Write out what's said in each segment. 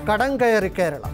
കടം കയറി കേരളം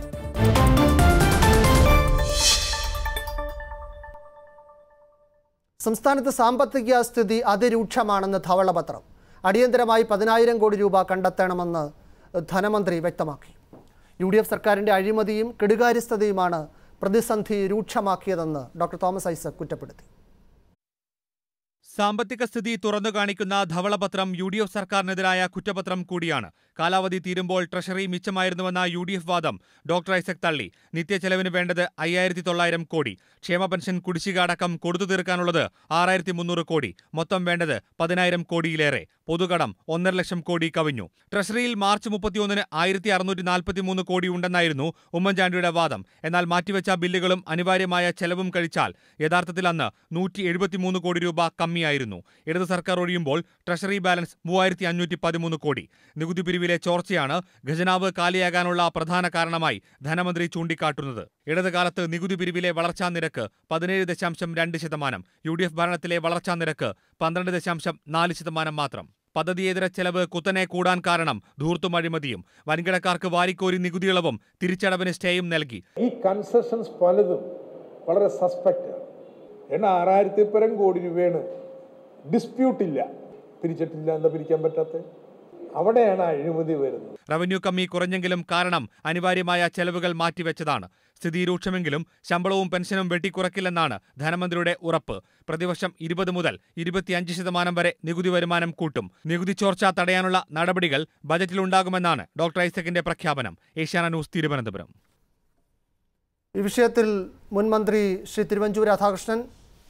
സംസ്ഥാനത്ത് സാമ്പത്തിക സ്ഥിതി അതിരൂക്ഷമാണെന്ന് ധവളപത്രം അടിയന്തരമായി പതിനായിരം കോടി രൂപ കണ്ടെത്തണമെന്ന് ധനമന്ത്രി വ്യക്തമാക്കി യു ഡി എഫ് സർക്കാരിൻ്റെ അഴിമതിയും കെടുകാര്യസ്ഥതയുമാണ് പ്രതിസന്ധി രൂക്ഷമാക്കിയതെന്ന് ഡോക്ടർ തോമസ് ഐസക് കുറ്റപ്പെടുത്തി സാമ്പത്തിക സ്ഥിതി തുറന്നു കാണിക്കുന്ന ധവളപത്രം യു ഡി എഫ് സർക്കാരിനെതിരായ കുറ്റപത്രം കൂടിയാണ് കാലാവധി തീരുമ്പോൾ ട്രഷറി മിച്ചമായിരുന്നുവെന്ന യു ഡി എഫ് വാദം ഡോക്ടർ ഐസക് തള്ളി നിത്യച്ചെലവിന് വേണ്ടത് അയ്യായിരത്തി തൊള്ളായിരം കോടി ക്ഷേമ പെൻഷൻ കുടിശ്ശിക അടക്കം കൊടുത്തു തീർക്കാനുള്ളത് ആറായിരത്തി മുന്നൂറ് കോടി മൊത്തം വേണ്ടത് പതിനായിരം കോടിയിലേറെ പൊതുകടം ഒന്നര ലക്ഷം കോടി കവിഞ്ഞു ട്രഷറിയിൽ മാർച്ച് മുപ്പത്തിയൊന്നിന് ആയിരത്തി അറുന്നൂറ്റി നാൽപ്പത്തിമൂന്ന് കോടി ഉണ്ടെന്നായിരുന്നു ഉമ്മൻചാണ്ടിയുടെ വാദം എന്നാൽ മാറ്റിവെച്ച ബില്ലുകളും അനിവാര്യമായ ചെലവും കഴിച്ചാൽ യഥാർത്ഥത്തിൽ അന്ന് നൂറ്റി എഴുപത്തിമൂന്ന് കോടി രൂപ കമ്മിയായിരുന്നു ഇടത് സർക്കാർ ഒഴിയുമ്പോൾ ട്രഷറി ബാലൻസ് മൂവായിരത്തി അഞ്ഞൂറ്റി പതിമൂന്ന് കോടി നികുതി പിരിവിലെ ചോർച്ചയാണ് ഖജനാവ് കാലിയാകാനുള്ള പ്രധാന കാരണമായി ധനമന്ത്രി ചൂണ്ടിക്കാട്ടുന്നത് ഇടത് കാലത്ത് നികുതി പിരിവിലെ വളർച്ചാ നിരക്ക് പതിനേഴ് ദശാംശം രണ്ട് ശതമാനം യു ഡി എഫ് ഭരണത്തിലെ വളർച്ചാ നിരക്ക് പന്ത്രണ്ട് ദശാംശം നാല് ശതമാനം മാത്രം പദ്ധതിയേതര ചെലവ് കുത്തനെ കൂടാൻ കാരണം ധൂർത്തും അഴിമതിയും വൻകിടക്കാർക്ക് വാരിക്കോരി നികുതിയിളവും തിരിച്ചടവിന് സ്റ്റേയും നൽകി ഈ കൺസെഷൻസ് പലതും വളരെ സസ്പെക്റ്റ് എണ്ണ ആറായിരത്തി പരം കോടി രൂപയാണ് ഡിസ്പ്യൂട്ട് ഇല്ല പിരിച്ചിട്ടില്ല എന്താ പിരിക്കാൻ പറ്റാത്ത അവിടെയാണ് അഴിമതി വരുന്നത് റവന്യൂ കമ്മി കുറഞ്ഞെങ്കിലും കാരണം അനിവാര്യമായ ചെലവുകൾ മാറ്റിവെച്ചതാണ് സ്ഥിതി രൂക്ഷമെങ്കിലും ശമ്പളവും പെൻഷനും വെട്ടിക്കുറക്കില്ലെന്നാണ് ധനമന്ത്രിയുടെ ഉറപ്പ് പ്രതിവർഷം ഇരുപത് മുതൽ ഇരുപത്തിയഞ്ച് ശതമാനം വരെ നികുതി വരുമാനം കൂട്ടും നികുതി ചോർച്ച തടയാനുള്ള നടപടികൾ ബജറ്റിലുണ്ടാകുമെന്നാണ് ഡോക്ടർ ഐസക്കിന്റെ പ്രഖ്യാപനം ഏഷ്യാന ന്യൂസ് തിരുവനന്തപുരം ഈ വിഷയത്തിൽ മുൻ മന്ത്രി ശ്രീ തിരുവഞ്ചൂർ രാധാകൃഷ്ണൻ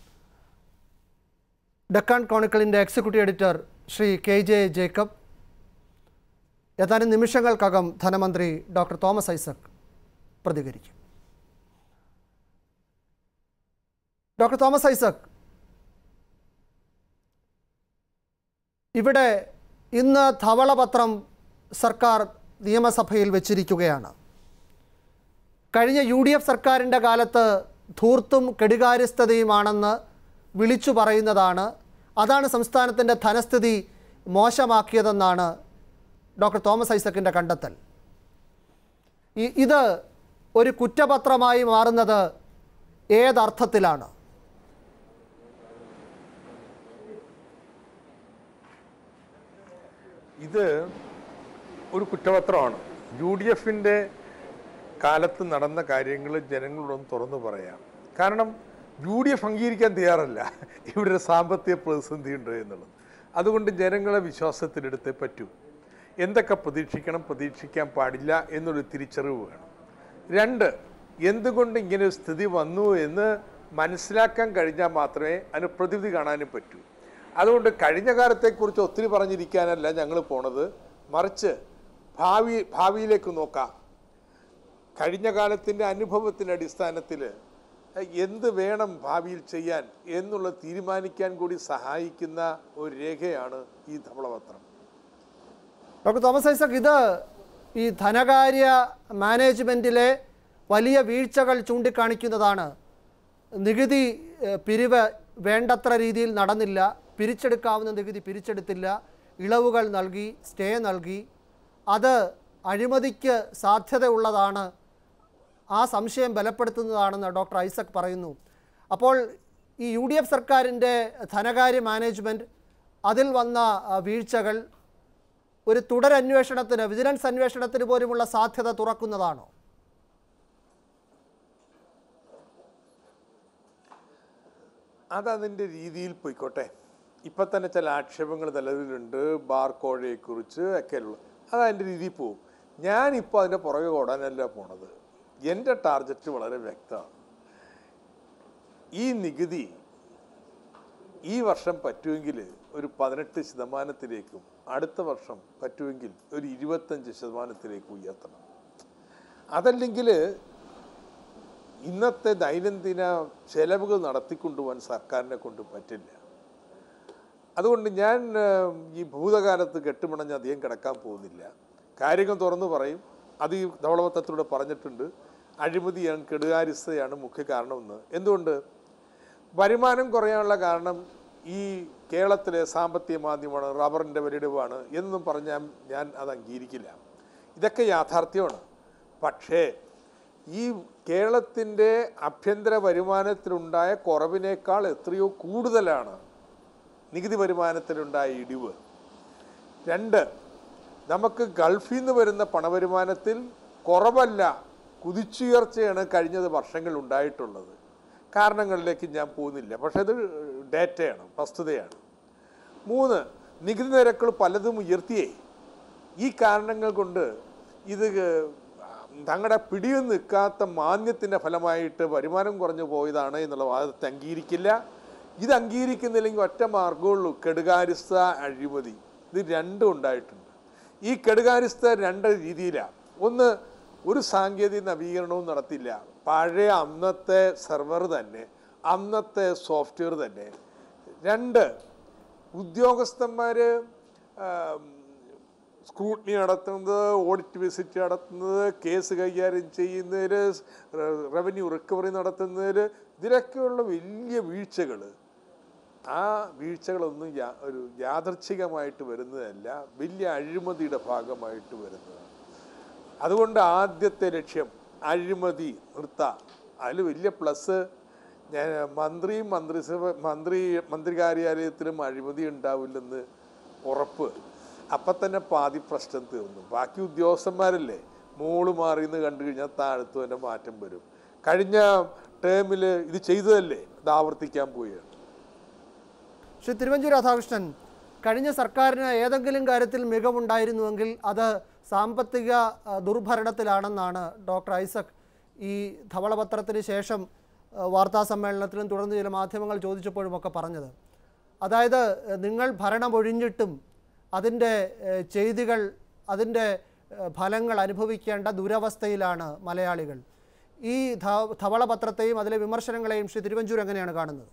ഡക്കാൻ ക്രോണിക്കിളിൻ്റെ executive editor Shri K J Jacob ഏതാനും നിമിഷങ്ങൾക്കകം ധനമന്ത്രി ഡോക്ടർ തോമസ് ഐസക് പ്രതികരിക്കും ഡോക്ടർ തോമസ് ഐസക് ഇവിടെ ഇന്ന് ധവളപത്രം സർക്കാർ നിയമസഭയിൽ വെച്ചിരിക്കുകയാണ് കഴിഞ്ഞ യു ഡി എഫ് സർക്കാരിൻ്റെ കാലത്ത് ധൂർത്തും കെടുകാര്യസ്ഥതയുമാണെന്ന് വിളിച്ചു പറയുന്നതാണ് അതാണ് സംസ്ഥാനത്തിൻ്റെ ധനസ്ഥിതി മോശമാക്കിയതെന്നാണ് ഡോക്ടർ തോമസ് ഐസക്കിൻ്റെ കണ്ടെത്തൽ ഈ- ഇത് ഒരു കുറ്റപത്രമായി മാറുന്നത് ഏതർത്ഥത്തിലാണ് ഇത് ഒരു കുറ്റപത്രമാണ് യു ഡി എഫിൻ്റെ കാലത്ത് നടന്ന കാര്യങ്ങൾ ജനങ്ങളോടൊന്ന് തുറന്നു പറയാം കാരണം യു ഡി എഫ് അംഗീകരിക്കാൻ തയ്യാറല്ല ഇവിടെ ഒരു സാമ്പത്തിക പ്രതിസന്ധി ഉണ്ട് എന്നുള്ളത് അതുകൊണ്ട് ജനങ്ങളെ വിശ്വാസത്തിലെടുത്തേ പറ്റൂ എന്തൊക്കെ പ്രതീക്ഷിക്കണം പ്രതീക്ഷിക്കാൻ പാടില്ല എന്നൊരു തിരിച്ചറിവ് വേണം രണ്ട് എന്തുകൊണ്ട് ഇങ്ങനെ ഒരു സ്ഥിതി വന്നു എന്ന് മനസ്സിലാക്കാൻ കഴിഞ്ഞാൽ മാത്രമേ അതിന് പ്രതിവിധി കാണാനും പറ്റൂ അതുകൊണ്ട് കഴിഞ്ഞ കാലത്തെക്കുറിച്ച് ഒത്തിരി പറഞ്ഞിരിക്കാനല്ല ഞങ്ങൾ പോണത് മറിച്ച് ഭാവി ഭാവിയിലേക്ക് നോക്കാം കഴിഞ്ഞ കാലത്തിൻ്റെ അനുഭവത്തിൻ്റെ അടിസ്ഥാനത്തിൽ എന്ത് വേണം ഭാവിയിൽ ചെയ്യാൻ എന്നുള്ളത് തീരുമാനിക്കാൻ കൂടി സഹായിക്കുന്ന ഒരു രേഖയാണ് ഈ ധവളപത്രം ഡോക്ടർ തോമസ് ഐസക് ഇത് ഈ ധനകാര്യ മാനേജ്മെൻറ്റിലെ വലിയ വീഴ്ചകൾ ചൂണ്ടിക്കാണിക്കുന്നതാണ് നികുതി ഏഹ്, പിരിവ് വേണ്ടത്ര രീതിയിൽ നടന്നില്ല പിരിച്ചെടുക്കാവുന്ന നികുതി പിരിച്ചെടുത്തില്ല ഇളവുകൾ നൽകി സ്റ്റേ നൽകി അത് അഴിമതിക്ക് സാധ്യതയുള്ളതാണ് ആ സംശയം ബലപ്പെടുത്തുന്നതാണെന്ന് ഡോക്ടർ ഐസക് പറയുന്നു അപ്പോൾ ഈ യു ഡി എഫ് സർക്കാരിൻ്റെ ധനകാര്യ മാനേജ്മെൻറ്റ് അതിൽ വന്ന ആ, വീഴ്ചകൾ ഒരു തുടരന്വേഷണത്തിന് വിജിലൻസ് അന്വേഷണത്തിന് പോലുമുള്ള സാധ്യത തുറക്കുന്നതാണോ അതതിൻ്റെ രീതിയിൽ പോയിക്കോട്ടെ ഇപ്പം തന്നെ ചില ആക്ഷേപങ്ങൾ നിലവിലുണ്ട് ബാർ കോഴയെക്കുറിച്ച് ഒക്കെയുള്ള അത് അതിൻ്റെ രീതിയിൽ പോവും ഞാനിപ്പോൾ അതിൻ്റെ പുറകെ ഓടാനല്ല പോണത് എൻ്റെ ടാർഗറ്റ് വളരെ വ്യക്തമാണ് ഈ നികുതി ഈ വർഷം പറ്റുമെങ്കിൽ ഒരു പതിനെട്ട് ശതമാനത്തിലേക്കും അടുത്ത വർഷം പറ്റുമെങ്കിൽ ഒരു ഇരുപത്തഞ്ച് ശതമാനത്തിലേക്കും ഉയർത്തണം അതല്ലെങ്കിൽ ഇന്നത്തെ ദൈനംദിന ചെലവുകൾ നടത്തിക്കൊണ്ടുപോകാൻ സർക്കാരിനെ കൊണ്ട് പറ്റില്ല അതുകൊണ്ട് ഞാൻ ഏഹ്, ഈ ഭൂതകാലത്ത് കെട്ടുമിണഞ്ഞ് അധികം കിടക്കാൻ പോകുന്നില്ല കാര്യങ്ങൾ തുറന്നു പറയും അത് ഈ ധവളപത്രത്തിലൂടെ പറഞ്ഞിട്ടുണ്ട് അഴിമതിയാണ് കെടുകാര്യസ്ഥതയാണ് മുഖ്യ കാരണമെന്ന് എന്തുകൊണ്ട് വരുമാനം കുറയാനുള്ള കാരണം ഈ കേരളത്തിലെ സാമ്പത്തിക മാധ്യമമാണ് റബ്ബറിൻ്റെ വിലയിടിവാണ് എന്നും പറഞ്ഞാൽ ഞാൻ അത് അംഗീകരിക്കില്ല ഇതൊക്കെ യാഥാർത്ഥ്യമാണ് പക്ഷേ ഈ കേരളത്തിൻ്റെ ആഭ്യന്തര വരുമാനത്തിലുണ്ടായ കുറവിനേക്കാൾ എത്രയോ കൂടുതലാണ് നികുതി വരുമാനത്തിലുണ്ടായ ഇടിവ് രണ്ട് നമുക്ക് ഗൾഫിൽ നിന്ന് വരുന്ന പണവരുമാനത്തിൽ കുറവല്ല കുതിച്ചുയർച്ചയാണ് കഴിഞ്ഞ വർഷങ്ങൾ ഉണ്ടായിട്ടുള്ളത് കാരണങ്ങളിലേക്ക് ഞാൻ പോകുന്നില്ല പക്ഷേ അത് ഡേറ്റയാണ് വസ്തുതയാണ് മൂന്ന് നികുതി നിരക്കുകൾ പലതും ഉയർത്തിയേ ഈ കാരണങ്ങൾ കൊണ്ട് ഇത് തങ്ങളുടെ പിടിയിൽ നിൽക്കാത്ത മാന്യത്തിൻ്റെ ഫലമായിട്ട് വരുമാനം കുറഞ്ഞു പോയതാണ് എന്നുള്ള വാദത്തെ അംഗീകരിക്കില്ല ഇത് അംഗീകരിക്കുന്നില്ലെങ്കിൽ ഒറ്റ മാർഗമുള്ളൂ കെടുകാര്യസ്ഥ അഴിമതി ഇത് രണ്ടും ഉണ്ടായിട്ടുണ്ട് ഈ കെടുകാര്യസ്ഥ രണ്ട് രീതിയിലാണ് ഒന്ന് ഒരു സാങ്കേതിക നവീകരണവും നടത്തില്ല പഴയ അന്നത്തെ സെർവർ തന്നെ അന്നത്തെ സോഫ്റ്റ്വെയർ തന്നെ രണ്ട് ഉദ്യോഗസ്ഥന്മാർ സ്ക്രൂട്ടിനി നടത്തുന്നത് ഓഡിറ്റ് വിസിറ്റ് നടത്തുന്നത് കേസ് കൈകാര്യം ചെയ്യുന്നതിൽ റവന്യൂ റിക്കവറി നടത്തുന്നതിൽ ഇതിലൊക്കെയുള്ള വലിയ വീഴ്ചകൾ ആ വീഴ്ചകളൊന്നും യാ ഒരു യാദർച്ഛികമായിട്ട് വരുന്നതല്ല വലിയ അഴിമതിയുടെ ഭാഗമായിട്ട് വരുന്നതാണ് അതുകൊണ്ട് ആദ്യത്തെ ലക്ഷ്യം അഴിമതി നിർത്താം അതിൽ വലിയ പ്ലസ് ഞാൻ മന്ത്രിയും മന്ത്രിസഭ മന്ത്രി മന്ത്രി കാര്യാലയത്തിലും അഴിമതി ഉണ്ടാവില്ലെന്ന് ഉറപ്പ് അപ്പം തന്നെ പാതി പ്രശ്നം തീർന്നു ബാക്കി ഉദ്യോഗസ്ഥന്മാരല്ലേ മോള് മാറിയെന്ന് കണ്ടു കഴിഞ്ഞാൽ താഴത്തു തന്നെ മാറ്റം വരും കഴിഞ്ഞ ടേമിൽ ഇത് ചെയ്തതല്ലേ ഇത് ആവർത്തിക്കാൻ പോവുകയാണ് ശ്രീ തിരുവഞ്ചൂർ രാധാകൃഷ്ണൻ കഴിഞ്ഞ സർക്കാരിന് ഏതെങ്കിലും കാര്യത്തിൽ മികവുണ്ടായിരുന്നുവെങ്കിൽ അത് സാമ്പത്തിക ആ, ദുർഭരണത്തിലാണെന്നാണ് ഡോക്ടർ ഐസക് ഈ ധവളപത്രത്തിന് ശേഷം ആ, വാർത്താ സമ്മേളനത്തിലും തുടർന്ന് ചില മാധ്യമങ്ങൾ ചോദിച്ചപ്പോഴുമൊക്കെ പറഞ്ഞത് അതായത് ഏഹ്, നിങ്ങൾ ഭരണമൊഴിഞ്ഞിട്ടും അതിൻ്റെ ഏഹ്, ചെയ്തികൾ അതിൻ്റെ ഏഹ്, ഫലങ്ങൾ അനുഭവിക്കേണ്ട ദുരവസ്ഥയിലാണ് മലയാളികൾ ഈ ധ- ധവളപത്രത്തെയും അതിലെ വിമർശനങ്ങളെയും ശ്രീ തിരുവഞ്ചൂർ എങ്ങനെയാണ് കാണുന്നത്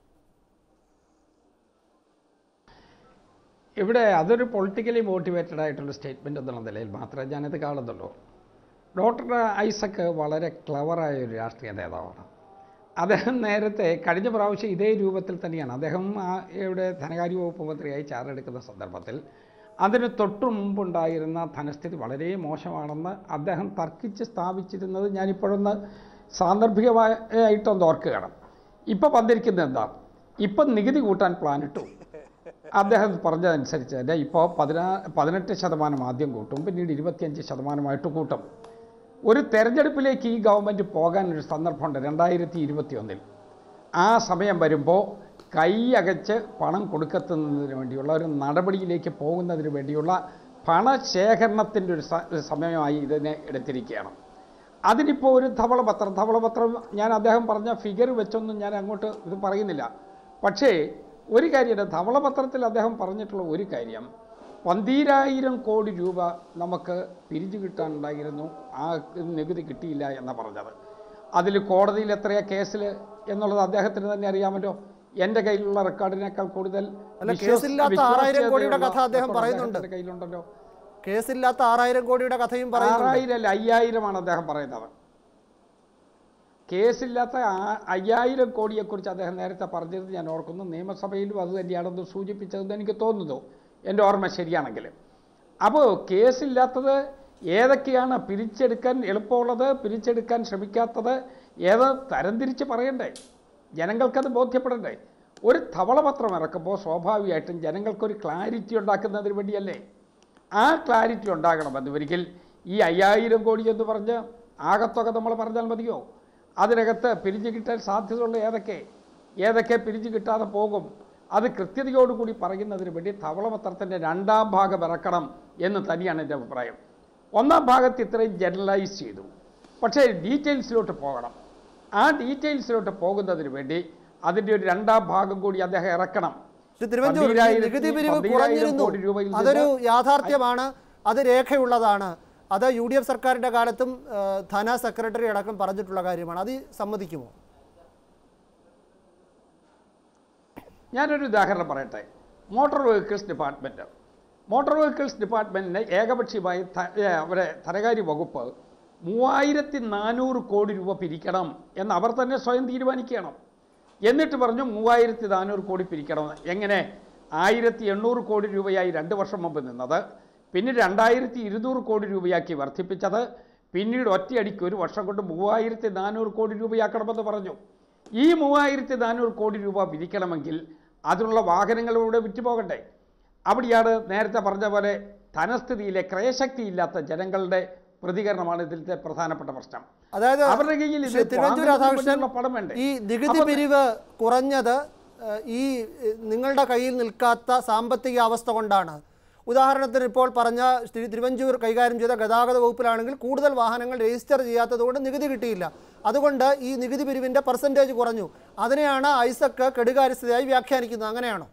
ഇവിടെ അതൊരു പൊളിറ്റിക്കലി മോട്ടിവേറ്റഡ് ആയിട്ടുള്ള സ്റ്റേറ്റ്മെൻ്റ് എന്നുള്ള നിലയിൽ മാത്രമേ ഞാനിത് കാണുന്നുള്ളൂ ഡോക്ടർ ഐസക്ക് വളരെ ക്ലവറായ ഒരു രാഷ്ട്രീയ നേതാവാണ് അദ്ദേഹം നേരത്തെ കഴിഞ്ഞ പ്രാവശ്യം ഇതേ രൂപത്തിൽ തന്നെയാണ് അദ്ദേഹം ആ ഇവിടെ ധനകാര്യ വകുപ്പ് മന്ത്രിയായി ചാരെടുക്കുന്ന സന്ദർഭത്തിൽ അതിന് തൊട്ടു മുമ്പുണ്ടായിരുന്ന ധനസ്ഥിതി വളരെ മോശമാണെന്ന് അദ്ദേഹം തർക്കിച്ച് സ്ഥാപിച്ചിരുന്നത് ഞാനിപ്പോഴൊന്ന് സാന്ദർഭികമായിട്ടൊന്ന് ഓർക്കുകയാണ് ഇപ്പം വന്നിരിക്കുന്നത് എന്താ ഇപ്പം നികുതി കൂട്ടാൻ പ്ലാനിട്ടു അദ്ദേഹം പറഞ്ഞതനുസരിച്ച് തന്നെ ഇപ്പോൾ പതിനാ പതിനെട്ട് ശതമാനം ആദ്യം കൂട്ടും പിന്നീട് ഇരുപത്തിയഞ്ച് ശതമാനമായിട്ട് കൂട്ടും ഒരു തെരഞ്ഞെടുപ്പിലേക്ക് ഈ ഗവൺമെൻറ് പോകാനൊരു സന്ദർഭമുണ്ട് രണ്ടായിരത്തി ഇരുപത്തി ഒന്നിൽ ആ സമയം വരുമ്പോൾ കൈയകച്ച് പണം കൊടുക്കത്തുന്നതിന് വേണ്ടിയുള്ള ഒരു നടപടിയിലേക്ക് പോകുന്നതിന് വേണ്ടിയുള്ള പണശേഖരണത്തിൻ്റെ ഒരു സ- ഒരു സമയമായി ഇതിനെ എടുത്തിരിക്കുകയാണ് അതിനിപ്പോൾ ഒരു ധവളപത്രം ധവളപത്രം ഞാൻ അദ്ദേഹം പറഞ്ഞ ഫിഗർ വെച്ചൊന്നും ഞാൻ അങ്ങോട്ട് ഇത് പറയുന്നില്ല പക്ഷേ ഒരു കാര്യമുണ്ട് ധവളപത്രത്തിൽ അദ്ദേഹം പറഞ്ഞിട്ടുള്ള ഒരു കാര്യം പന്തീരായിരം കോടി രൂപ നമുക്ക് പിരിച്ചു കിട്ടാനുണ്ടായിരുന്നു ആ നികുതി കിട്ടിയില്ല എന്ന് പറഞ്ഞത് അതിൽ കോടതിയിൽ എത്രയാ കേസിൽ എന്നുള്ളത് അദ്ദേഹത്തിന് തന്നെ അറിയാമല്ലോ എൻ്റെ കയ്യിലുള്ള റെക്കോർഡിനേക്കാൾ കൂടുതൽ അല്ല, വിശ്വസ്- കേസില്ലാത്ത ആറായിരം കോടിയുടെ വിശ്വാസ്യതയുള്ള കഥ അദ്ദേഹം record പറയുന്നുണ്ട്. അദ്ദേഹത്തിൻ്റെ കയ്യിലുണ്ടല്ലോ കേസില്ലാത്ത ആറായിരം കോടിയുടെ കഥയും പറയുന്നുണ്ട് ആറായിരം അല്ല അയ്യായിരമാണ് അദ്ദേഹം പറയുന്നത് കേസില്ലാത്ത ആ- അയ്യായിരം കോടിയെക്കുറിച്ച് അദ്ദേഹം നേരത്തെ പറഞ്ഞത് ഞാൻ ഓർക്കുന്നു നിയമസഭയിലും അത് തന്നെയാണെന്ന് സൂചിപ്പിച്ചതെന്ന് എനിക്ക് തോന്നുന്നു എൻ്റെ ഓർമ്മ ശരിയാണെങ്കിൽ അപ്പോൾ കേസില്ലാത്തത് ഏതൊക്കെയാണ് പിരിച്ചെടുക്കാൻ എളുപ്പമുള്ളത് പിരിച്ചെടുക്കാൻ ശ്രമിക്കാത്തത് ഏത് തരംതിരിച്ച് പറയണ്ടേ ജനങ്ങൾക്കത് ബോധ്യപ്പെടണ്ടേ ഒരു ധവളപത്രം ഇറക്കുമ്പോൾ സ്വാഭാവികമായിട്ടും ജനങ്ങൾക്കൊരു ക്ലാരിറ്റി ഉണ്ടാക്കുന്നതിന് വേണ്ടിയല്ലേ ആ ക്ലാരിറ്റി ഉണ്ടാകണമെന്ന് ഒരിക്കൽ ഈ അയ്യായിരം കോടി എന്ന് പറഞ്ഞ് ആകത്തുക നമ്മൾ പറഞ്ഞാൽ മതിയോ അതിനകത്ത് പിരിഞ്ഞു കിട്ടാൻ സാധ്യതയുള്ള ഏതൊക്കെ ഏതൊക്കെ പിരിഞ്ഞു കിട്ടാതെ പോകും അത് കൃത്യതയോടുകൂടി പറയുന്നതിന് വേണ്ടി ധവളപത്രത്തിൻ്റെ രണ്ടാം ഭാഗം ഇറക്കണം എന്ന് തന്നെയാണ് എൻ്റെ അഭിപ്രായം ഒന്നാം ഭാഗത്ത് ഇത്രയും ജനറലൈസ് ചെയ്തു പക്ഷേ ഡീറ്റെയിൽസിലോട്ട് പോകണം ആ ഡീറ്റെയിൽസിലോട്ട് പോകുന്നതിന് വേണ്ടി അതിൻ്റെ ഒരു രണ്ടാം ഭാഗം കൂടി അദ്ദേഹം ഇറക്കണം ശ്രീ തിരുവഞ്ചൂർ ഈ പന്തീരായിരത്തി- നികുതി പിരിവ് പന്തീരായിരം കുറഞ്ഞിരുന്നു കോടി രൂപയിൽ നിന്ന് അതൊരു യാഥാർത്ഥ്യമാണ് അത് രേഖയുള്ളതാണ് അത് യു ഡി എഫ് സർക്കാരിന്റെ കാലത്തും ആ, ധന സെക്രട്ടറി അടക്കം പറഞ്ഞിട്ടുള്ള കാര്യമാണ് അത് സമ്മതിക്കുമോ ഞാനൊരു ഉദാഹരണം പറയട്ടെ motor vehicles department motor vehicles ഡിപ്പാർട്ട്മെൻറ്റിന് ഏകപക്ഷീയമായി ധ- ഏ, അവരെ ധനകാര്യ വകുപ്പ് മൂവായിരത്തി നാനൂറ് കോടി രൂപ പിരിക്കണം എന്ന് അവർ തന്നെ സ്വയം തീരുമാനിക്കണം എന്നിട്ട് പറഞ്ഞു മൂവായിരത്തി നാനൂറ് കോടി പിരിക്കണം എങ്ങനെ ആയിരത്തി എണ്ണൂറ് കോടി രൂപയായി രണ്ട് വർഷം മുമ്പ് നിന്നത് പിന്നെ രണ്ടായിരത്തി ഇരുന്നൂറ് കോടി രൂപയാക്കി വർദ്ധിപ്പിച്ചത് പിന്നീട് ഒറ്റയടിക്ക് ഒരു വർഷം കൊണ്ട് മൂവായിരത്തി നാനൂറ് കോടി രൂപയാക്കണമെന്ന് പറഞ്ഞു ഈ മൂവായിരത്തി നാനൂറ് കോടി രൂപ വിധിക്കണമെങ്കിൽ അതിനുള്ള വാഹനങ്ങളിലൂടെ വിറ്റുപോകണ്ടേ അവിടെയാണ് നേരത്തെ പറഞ്ഞ പോലെ ധനസ്ഥിതിയിലെ ക്രയശക്തിയില്ലാത്ത ജനങ്ങളുടെ പ്രതികരണമാണ് ഇതിലത്തെ പ്രധാനപ്പെട്ട പ്രശ്നം അതായത് അവരുടെ കയ്യിൽ ഇത് ശ്രീ തിരുവഞ്ചൂർ വാങ്ങുന്നതിന് രാധാകൃഷ്ണൻ വേണ്ടിയുള്ള പണം വേണ്ടേ? ഈ നികുതി അപ്പോൾ പിരിവ് കുറഞ്ഞത് ഏഹ്, ഈ ഏഹ്, നിങ്ങളുടെ കയ്യിൽ നിൽക്കാത്ത സാമ്പത്തിക അവസ്ഥ കൊണ്ടാണ് ഉദാഹരണത്തിന് ഇപ്പോൾ പറഞ്ഞ ശ്രീ തിരുവഞ്ചൂർ കൈകാര്യം ചെയ്ത ഗതാഗത വകുപ്പിലാണെങ്കിൽ കൂടുതൽ വാഹനങ്ങൾ രജിസ്റ്റർ ചെയ്യാത്തത് കൊണ്ട് നികുതി കിട്ടിയില്ല അതുകൊണ്ട് ഈ നികുതി പിരിവിൻ്റെ പെർസെൻറ്റേജ് കുറഞ്ഞു അതിനെയാണ് ഐസക്ക് കെടുകാര്യസ്ഥതയായി വ്യാഖ്യാനിക്കുന്നത് അങ്ങനെയാണോ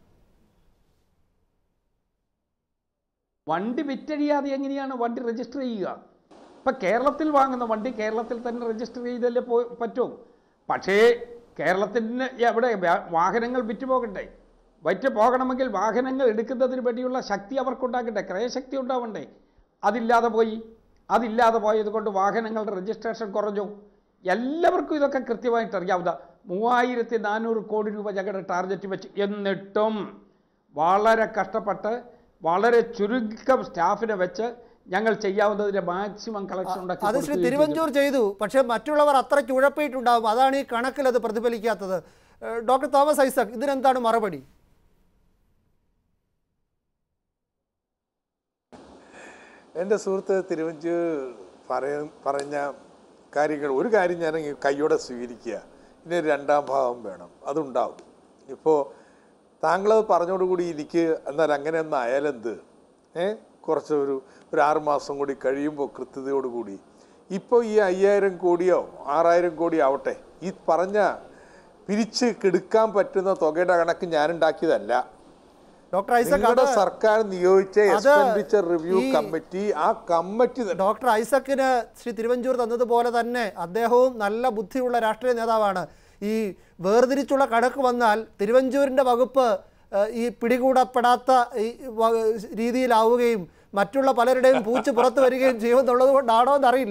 വണ്ടി വിറ്റഴിയാതെ എങ്ങനെയാണ് വണ്ടി രജിസ്റ്റർ ചെയ്യുക ഇപ്പം കേരളത്തിൽ വാങ്ങുന്ന വണ്ടി കേരളത്തിൽ തന്നെ രജിസ്റ്റർ ചെയ്തല്ലേ പോ പറ്റൂ പക്ഷേ കേരളത്തിന് എവിടെ വ്യാ- വാഹനങ്ങൾ വിറ്റ് പോകണ്ടേ വറ്റ് പോകണമെങ്കിൽ വാഹനങ്ങൾ എടുക്കുന്നതിന് വേണ്ടിയുള്ള ശക്തി അവർക്കുണ്ടാക്കണ്ടേ ക്രയശക്തി ഉണ്ടാവണ്ടേ അതില്ലാതെ പോയി അതില്ലാതെ പോയത് കൊണ്ട് വാഹനങ്ങളുടെ രജിസ്ട്രേഷൻ കുറഞ്ഞു എല്ലാവർക്കും ഇതൊക്കെ കൃത്യമായിട്ട് അറിയാവുന്ന മൂവായിരത്തി നാനൂറ് കോടി രൂപ ഞങ്ങളുടെ ടാർഗറ്റ് വെച്ച് എന്നിട്ടും വളരെ കഷ്ടപ്പെട്ട് വളരെ ചുരുക്കം സ്റ്റാഫിനെ വെച്ച് ഞങ്ങൾ ചെയ്യാവുന്നതിന്റെ മാക്സിമം കളക്ഷൻ ഉണ്ടാക്കി അത് ശ്രീ കൊടുക്കുകയും ചെയ്തു. തിരുവഞ്ചൂർ ചെയ്തു പക്ഷേ മറ്റുള്ളവർ അത്രയ്ക്ക് ഉഴപ്പിയിട്ടുണ്ടാവും അതാണ് ഈ കണക്കിൽ അത് പ്രതിഫലിക്കാത്തത് ഏഹ്, ഡോക്ടർ തോമസ് ഐസക് ഇതിനെന്താണ് മറുപടി എൻ്റെ സുഹൃത്ത് തിരുവഞ്ചൂർ പറയ പറഞ്ഞ കാര്യങ്ങൾ ഒരു കാര്യം ഞാൻ അങ്ങ് കയ്യോടെ സ്വീകരിക്കുക ഇനി ഒരു രണ്ടാം ഭാവം വേണം അതുണ്ടാവും ഇപ്പോൾ താങ്കളത് പറഞ്ഞോടുകൂടി എനിക്ക് എന്നാൽ അങ്ങനെ ഒന്ന് ആയാലെന്ത് ഏ കുറച്ച് ഒരു ഒരു ആറ് മാസം കൂടി കഴിയുമ്പോൾ കൃത്യതയോടുകൂടി ഇപ്പോൾ ഈ അയ്യായിരം കോടിയോ ആറായിരം കോടിയോ ആവട്ടെ ഈ പറഞ്ഞ പിരിച്ച് കെടുക്കാൻ പറ്റുന്ന തുകയുടെ കണക്ക് ഞാൻ ഉണ്ടാക്കിയതല്ല ഡോക്ടർ ഐസക് നിങ്ങളുടെ അത് സർക്കാർ നിയോഗിച്ച അത് എക്സ്പെൻഡിച്ചർ റിവ്യൂ ഈ- കമ്മിറ്റി ആ കമ്മിറ്റി തന്നെ ഡോക്ടർ ഐസക്കിന് ശ്രീ തിരുവഞ്ചൂർ തന്നതുപോലെ തന്നെ അദ്ദേഹവും നല്ല ബുദ്ധിയുള്ള രാഷ്ട്രീയ നേതാവാണ് ഈ വേർതിരിച്ചുള്ള കണക്ക് വന്നാൽ തിരുവഞ്ചൂരിൻ്റെ വകുപ്പ് ഏഹ്, ഈ പിടികൂടപ്പെടാത്ത ഈ വ- രീതിയിലാവുകയും മറ്റുള്ള പലരുടെയും പൂച്ച് പുറത്തു വരികയും ചെയ്യുമെന്നുള്ളത് കൊണ്ടാണോ എന്നറിയില്ല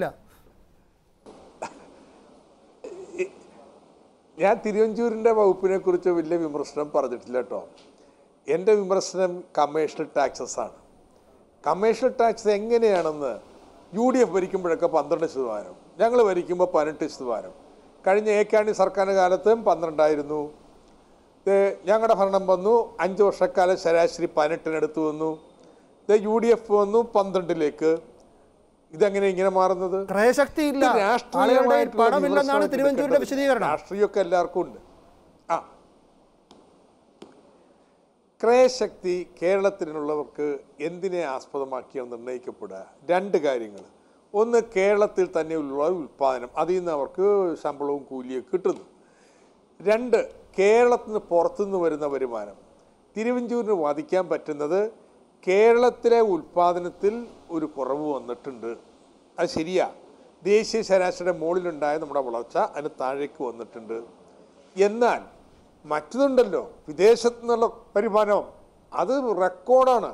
ഞാൻ തിരുവഞ്ചൂരിൻ്റെ വകുപ്പിനെ കുറിച്ച് വലിയ വിമർശനം പറഞ്ഞിട്ടില്ല കേട്ടോ എൻ്റെ വിമർശനം കമേഴ്ഷ്യൽ ടാക്സസ് ആണ് കമേഴ്ഷ്യൽ ടാക്സ് എങ്ങനെയാണെന്ന് യു ഡി എഫ് ഭരിക്കുമ്പോഴൊക്കെ പന്ത്രണ്ട് ശതമാനം ഞങ്ങൾ ഭരിക്കുമ്പോൾ പതിനെട്ട് ശതമാനം കഴിഞ്ഞ ഏക്കാണി സർക്കാർ കാലത്തും പന്ത്രണ്ടായിരുന്നു ഇത് ഞങ്ങളുടെ ഭരണം വന്നു അഞ്ച് വർഷക്കാലം ശരാശരി പതിനെട്ടിനടുത്ത് വന്നു ഇത് യു ഡി എഫ് വന്നു പന്ത്രണ്ടിലേക്ക് ഇതെങ്ങനെ ഇങ്ങനെ മാറുന്നത് ക്രയശക്തി ഇല്ല ഇത് ആളുകളുടെ രാഷ്ട്രീയമായിട്ടുള്ള പണമില്ലെന്നാണ് വിമർശനം തിരുവഞ്ചൂരിന്റെ എടുക്കേണ്ടത്. വിശദീകരണം രാഷ്ട്രീയമൊക്കെ എല്ലാവർക്കും ഉണ്ട് ആ ക്രയശക്തി കേരളത്തിനുള്ളവർക്ക് എന്തിനെ ആസ്പദമാക്കിയാണ് നിർണ്ണയിക്കപ്പെടുക രണ്ട് കാര്യങ്ങൾ ഒന്ന് കേരളത്തിൽ തന്നെയുള്ള ഉൽപ്പാദനം അതിൽ നിന്ന് അവർക്ക് ശമ്പളവും കൂലിയൊക്കെ കിട്ടുന്നു രണ്ട് കേരളത്തിൽ നിന്ന് പുറത്തുനിന്ന് വരുന്ന വരുമാനം തിരുവഞ്ചൂരിന് വാദിക്കാൻ പറ്റുന്നത് കേരളത്തിലെ ഉൽപ്പാദനത്തിൽ ഒരു കുറവ് വന്നിട്ടുണ്ട് അത് ശരിയാ ദേശീയ ശരാശരിയുടെ മുകളിലുണ്ടായ നമ്മുടെ വളർച്ച അതിന് താഴേക്ക് വന്നിട്ടുണ്ട് എന്നാൽ മറ്റതുണ്ടല്ലോ വിദേശത്തു നിന്നുള്ള വരുമാനം അത് റെക്കോർഡാണ്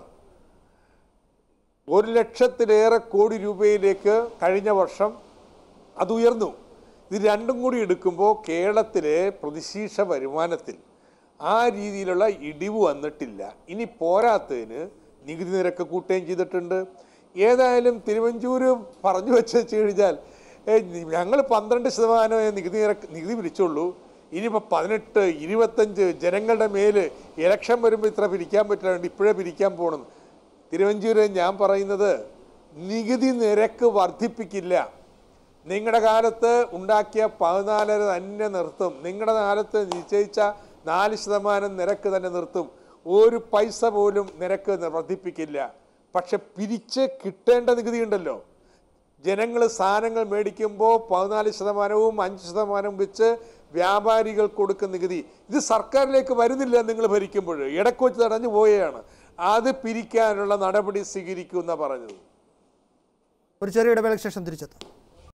ഒരു ലക്ഷത്തിലേറെ കോടി രൂപയിലേക്ക് കഴിഞ്ഞ വർഷം അത് ഉയർന്നു ഇത് രണ്ടും കൂടി എടുക്കുമ്പോൾ കേരളത്തിലെ പ്രതിശീർഷ വരുമാനത്തിൽ ആ രീതിയിലുള്ള ഇടിവ് വന്നിട്ടില്ല ഇനി പോരാത്തതിന് നികുതി നിരക്ക് കൂട്ടുകയും ചെയ്തിട്ടുണ്ട് ഏതായാലും തിരുവഞ്ചൂര് പറഞ്ഞു വെച്ച് കഴിഞ്ഞാൽ ഞങ്ങൾ പന്ത്രണ്ട് ശതമാനം നികുതി നിരക്ക് നികുതി പിരിച്ചുള്ളൂ ഇനിയിപ്പോൾ പതിനെട്ട് ഇരുപത്തഞ്ച് ജനങ്ങളുടെ മേല് ഇലക്ഷൻ വരുമ്പോൾ ഇത്ര പിരിക്കാൻ പറ്റില്ല ഇപ്പോഴേ പിരിക്കാൻ പോകണം തിരുവഞ്ചൂര് ഞാൻ പറയുന്നത് നികുതി നിരക്ക് വർദ്ധിപ്പിക്കില്ല നിങ്ങളുടെ കാലത്ത് ഉണ്ടാക്കിയ പതിനാലര തന്നെ നിർത്തും നിങ്ങളുടെ കാലത്ത് നിശ്ചയിച്ച നാല് ശതമാനം നിരക്ക് തന്നെ നിർത്തും ഒരു പൈസ പോലും നിരക്ക് വർദ്ധിപ്പിക്കില്ല പക്ഷെ പിരിച്ച് കിട്ടേണ്ട നികുതി ഉണ്ടല്ലോ ജനങ്ങൾ സാധനങ്ങൾ മേടിക്കുമ്പോൾ പതിനാല് ശതമാനവും അഞ്ച് ശതമാനവും വെച്ച് വ്യാപാരികൾ കൊടുക്കുന്ന നികുതി ഇത് സർക്കാരിലേക്ക് വരുന്നില്ല നിങ്ങൾ ഭരിക്കുമ്പോൾ ഇടയ്ക്ക് വെച്ച് തടഞ്ഞു പോവുകയാണ് അത് പിരിക്കാനുള്ള നടപടി സ്വീകരിക്കുമെന്നാണ് പറഞ്ഞത് ഒരു ചെറിയ ഇടവേളയ്ക്ക് ശേഷം തിരിച്ചെത്താം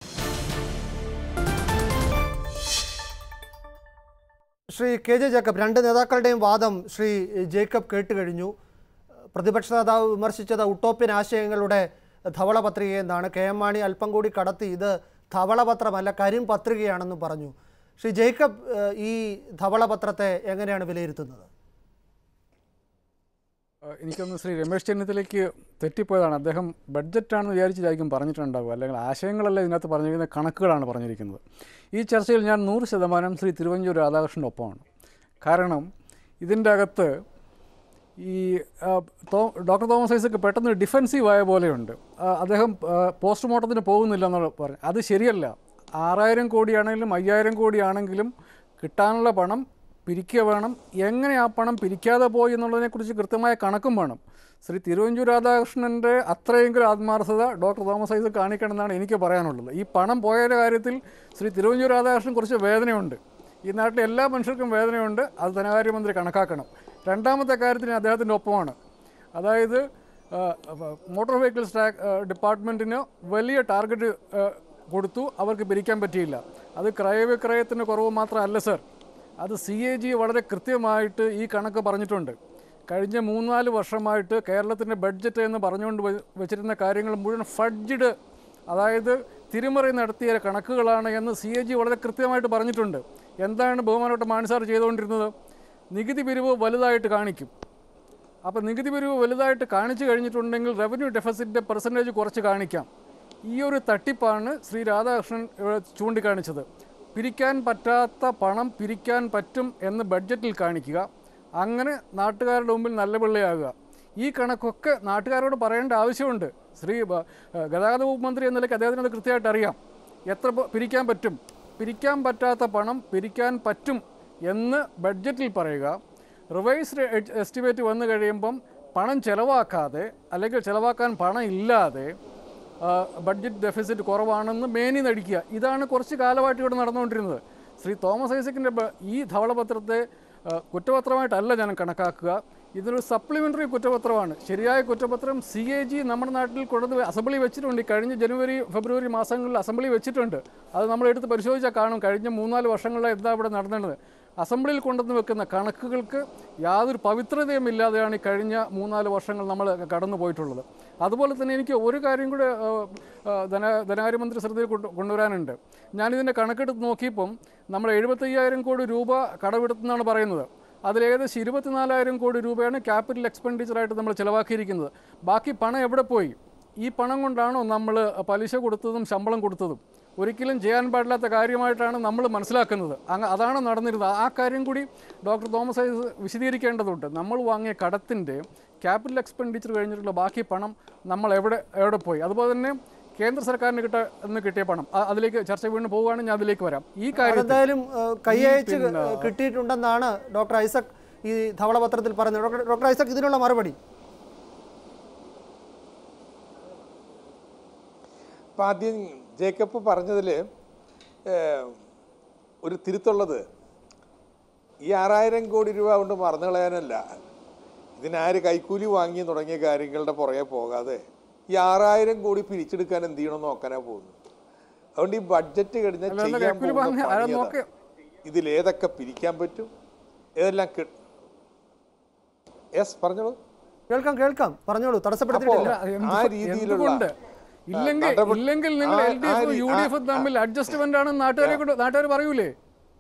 ശ്രീ കെ ജെ ജേക്കബ് രണ്ട് നേതാക്കളുടെയും വാദം ശ്രീ ജേക്കബ് കേട്ട് കഴിഞ്ഞു പ്രതിപക്ഷ നേതാവ് വിമർശിച്ചത് ഉട്ടോപ്യൻ ആശയങ്ങളുടെ ധവളപത്രിക എന്നാണ് കെ എം മാണി അല്പം കൂടി കടത്തി ഇത് ധവളപത്രമല്ല കരിം പത്രികയാണെന്നും പറഞ്ഞു ശ്രീ ജേക്കബ് ഏഹ്, ഈ ധവളപത്രത്തെ എങ്ങനെയാണ് വിലയിരുത്തുന്നത് ഏഹ് എനിക്കൊന്ന് ശ്രീ രമേശ് ചെന്നിത്തലയ്ക്ക് തെറ്റിപ്പോയതാണ് അദ്ദേഹം ബഡ്ജറ്റാണെന്ന് വിചാരിച്ചിട്ടായിരിക്കും പറഞ്ഞിട്ടുണ്ടാവുക അല്ലെങ്കിൽ ആശയങ്ങളല്ല ഇതിനകത്ത് പറഞ്ഞിരിക്കുന്ന കണക്കുകളാണ് പറഞ്ഞിരിക്കുന്നത് ഈ ചർച്ചയിൽ ഞാൻ നൂറ് ശതമാനം ശ്രീ തിരുവഞ്ചൂർ രാധാകൃഷ്ണൻ്റെ ഒപ്പമാണ് കാരണം ഇതിൻ്റെ അകത്ത് ഈ ആ, തോ- ഡോക്ടർ തോമസ് ഐസക്ക് പെട്ടെന്ന് ഡിഫെൻസീവ് ആയ പോലെയുണ്ട് ആ, അദ്ദേഹം ആ, പോസ്റ്റ്മോർട്ടത്തിന് പോകുന്നില്ല എന്നുള്ള പറഞ്ഞു അത് ശരിയല്ല ആറായിരം കോടിയാണെങ്കിലും അയ്യായിരം കോടിയാണെങ്കിലും കിട്ടാനുള്ള പണം പിരിക്കുക വേണം എങ്ങനെ ആ പണം പിരിക്കാതെ പോയി എന്നുള്ളതിനെക്കുറിച്ച് കൃത്യമായ കണക്കും വേണം ശ്രീ തിരുവഞ്ചൂർ രാധാകൃഷ്ണൻ്റെ അത്രയെങ്കിലും ആത്മാർത്ഥത ഡോക്ടർ തോമസ് ഐസക് കാണിക്കണമെന്നാണ് എനിക്ക് പറയാനുള്ളത് ഈ പണം പോയതിൻ്റെ കാര്യത്തിൽ ശ്രീ തിരുവഞ്ചൂർ രാധാകൃഷ്ണൻ കുറച്ച് വേദനയുണ്ട് ഈ നാട്ടിലെ എല്ലാ മനുഷ്യർക്കും വേദനയുണ്ട് അത് ധനകാര്യമന്ത്രി കണക്കാക്കണം രണ്ടാമത്തെ കാര്യത്തിന് അദ്ദേഹത്തിൻ്റെ ഒപ്പമാണ് അതായത് ആ, മോട്ടോർ വെഹിക്കിൾസ് ടാക്സ് ഡിപ്പാർട്ട്മെൻറ്റിന് വലിയ ടാർഗറ്റ് ആ, കൊടുത്തു അവർക്ക് പിരിക്കാൻ പറ്റിയില്ല അത് ക്രയവിക്രയത്തിൻ്റെ കുറവ് മാത്രമല്ല സർ അത് സി എ ജി വളരെ കൃത്യമായിട്ട് ഈ കണക്ക് പറഞ്ഞിട്ടുണ്ട് കഴിഞ്ഞ മൂന്നാല് വർഷമായിട്ട് കേരളത്തിൻ്റെ ബഡ്ജറ്റ് എന്ന് പറഞ്ഞുകൊണ്ട് വെ- വെച്ചിരുന്ന കാര്യങ്ങൾ മുഴുവൻ ഫഡ്ജഡ് അതായത് തിരിമറി നടത്തിയ കണക്കുകളാണ് എന്ന് സി എ ജി വളരെ കൃത്യമായിട്ട് പറഞ്ഞിട്ടുണ്ട് എന്താണ് ബഹുമാനപ്പെട്ട മാണിസാർ ചെയ്തുകൊണ്ടിരുന്നത് നികുതി പിരിവ് വലുതായിട്ട് കാണിക്കും അപ്പോൾ നികുതി പിരിവ് വലുതായിട്ട് കാണിച്ചു കഴിഞ്ഞിട്ടുണ്ടെങ്കിൽ റവന്യൂ ഡെഫിസിറ്റിൻ്റെ പെർസെൻറ്റേജ് കുറച്ച് കാണിക്കാം ഈ ഒരു തട്ടിപ്പാണ് ശ്രീ രാധാകൃഷ്ണൻ ഇവിടെ ചൂണ്ടിക്കാണിച്ചത് പിരിക്കാൻ പറ്റാത്ത പണം പിരിക്കാൻ പറ്റും എന്ന് ബഡ്ജറ്റിൽ കാണിക്കുക അങ്ങനെ നാട്ടുകാരുടെ മുമ്പിൽ നല്ല പിള്ളയാകുക ഈ കണക്കൊക്കെ നാട്ടുകാരോട് പറയേണ്ട ആവശ്യമുണ്ട് ശ്രീ ബ- ഏഹ് ഗതാഗത വകുപ്പ് മന്ത്രി എന്ന നിലയ്ക്ക് അദ്ദേഹത്തിന് അത് കൃത്യമായിട്ട് അറിയാം എത്ര പ- പിരിക്കാൻ പറ്റും പിരിക്കാൻ പറ്റാത്ത പണം പിരിക്കാൻ പറ്റും എന്ന് ബഡ്ജറ്റിൽ പറയുക റിവൈസ്ഡ് എസ്റ്റിമേറ്റ് വന്നു കഴിയുമ്പം പണം ചിലവാക്കാതെ അല്ലെങ്കിൽ ചിലവാക്കാൻ പണം ഇല്ലാതെ ആ, ബഡ്ജറ്റ് ഡെഫിസിറ്റ് കുറവാണെന്ന് മേനി നടിക്കുക ഇതാണ് കുറച്ച് കാലമായിട്ട് ഇവിടെ നടന്നുകൊണ്ടിരുന്നത് ശ്രീ തോമസ് ഐസക്കിൻ്റെ ബ- ഈ ധവളപത്രത്തെ ആ, കുറ്റപത്രമായിട്ടല്ല ഞാൻ കണക്കാക്കുക ഇതൊരു സപ്ലിമെൻ്ററി കുറ്റപത്രമാണ് ശരിയായ കുറ്റപത്രം സി എ ജി നമ്മുടെ നാട്ടിൽ കൊണ്ടുവന്ന് അസംബ്ലി വെച്ചിട്ടുണ്ട് ഈ കഴിഞ്ഞ ജനുവരി ഫെബ്രുവരി മാസങ്ങളിൽ അസംബ്ലി വെച്ചിട്ടുണ്ട് അത് നമ്മൾ എടുത്ത് പരിശോധിച്ചാൽ കാണും കഴിഞ്ഞ മൂന്നാല് വർഷങ്ങളിൽ എന്താ ഇവിടെ നടന്നത് അസംബ്ലിയിൽ കൊണ്ടുവന്ന് വെക്കുന്ന കണക്കുകൾക്ക് യാതൊരു പവിത്രതയും ഇല്ലാതെയാണ് ഈ കഴിഞ്ഞ മൂന്നാല് വർഷങ്ങൾ നമ്മൾ കടന്നു പോയിട്ടുള്ളത് അതുപോലെ തന്നെ എനിക്ക് ഒരു കാര്യം കൂടെ ആ, ആ, ധന ധനകാര്യമന്ത്രി ശ്രദ്ധയിൽ കൊണ്ടു കൊണ്ടുവരാനുണ്ട് ഞാനിതിൻ്റെ കണക്കെടുത്ത് നോക്കിയപ്പം നമ്മൾ എഴുപത്തയ്യായിരം കോടി രൂപ കടമെടുത്തെന്നാണ് പറയുന്നത് അതിൽ ഏകദേശം ഇരുപത്തിനാലായിരം കോടി രൂപയാണ് ക്യാപിറ്റൽ എക്സ്പെൻഡിച്ചറായിട്ട് നമ്മൾ ചിലവാക്കിയിരിക്കുന്നത് ബാക്കി പണം എവിടെ പോയി ഈ പണം കൊണ്ടാണോ നമ്മൾ പലിശ കൊടുത്തതും ശമ്പളം കൊടുത്തതും ഒരിക്കലും ചെയ്യാൻ പാടില്ലാത്ത കാര്യമായിട്ടാണ് നമ്മൾ മനസ്സിലാക്കുന്നത് അങ്ങ് അതാണ് നടന്നിരുന്നത് ആ കാര്യം കൂടി ഡോക്ടർ തോമസ് ഐസ് വിശദീകരിക്കേണ്ടതുണ്ട് നമ്മൾ വാങ്ങിയ കടത്തിൻ്റെ ക്യാപിറ്റൽ എക്സ്പെൻഡിച്ചർ കഴിഞ്ഞിട്ടുള്ള ബാക്കി പണം നമ്മൾ എവിടെ എവിടെ പോയി അതുപോലെ തന്നെ കേന്ദ്ര സർക്കാരിന് കിട്ട എന്ന് കിട്ടിയ പണം അ- അതിലേക്ക് ചർച്ച വീണ്ടും പോവുകയാണെങ്കിൽ ഞാൻ അതിലേക്ക് വരാം ഈ കാര്യത്തിൽ അതെന്തായാലും ഏഹ്, കൈയയച്ച് ഈ പിന്നെ- കിട്ടിയിട്ടുണ്ടെന്നാണ് ഡോക്ടർ ഐസക് ഈ ധവളപത്രത്തിൽ പറഞ്ഞത് ഡോക്ടർ ഡോക്ടർ ഐസക് ഇതിനുള്ള മറുപടി അപ്പം ആദ്യം ജേക്കബ് പറഞ്ഞതിൽ ഒരു തിരുത്തുള്ളത് ഈ ആറായിരം കോടി രൂപ കൊണ്ട് മറന്നു കളയാനല്ല ഇതിനാര് കൈക്കൂലി വാങ്ങി തുടങ്ങിയ കാര്യങ്ങളുടെ പുറകെ പോകാതെ ഈ ആറായിരം കോടി പിരിച്ചെടുക്കാൻ എന്ത് ചെയ്യണമെന്ന് നോക്കാനാ പോകുന്നു അതുകൊണ്ട് ഈ ബഡ്ജറ്റ് കഴിഞ്ഞാൽ അല്ല, എന്താ ചെയ്യാൻ കൈക്കൂലി പോകുന്ന വാങ്ങി? ആരാ പണി അതാ. നോക്ക്? ഇതിലേതൊക്കെ പിരിക്കാൻ പറ്റും ഏതെല്ലാം കി യെസ് പറഞ്ഞോളൂ കേൾക്കാം കേൾക്കാം പറഞ്ഞോളൂ അപ്പോ തടസ്സപ്പെടുത്തിയിട്ടില്ല എന്ത് ആ കൊ- രീതിയിലുള്ള എന്തുകൊണ്ട്? ഇല്ലെങ്കിൽ നടപടി- ഇല്ലെങ്കിൽ നിങ്ങൾ ആ- എൽ ഡി ആ എഫ് രീ- യു ഡി എഫ് ആ- തമ്മിൽ അഡ്ജസ്റ്റ്മെന്റ് ആണ് നാട്ടുകാരെ കൊണ്ട് നാട്ടുകാർ പറയൂലേ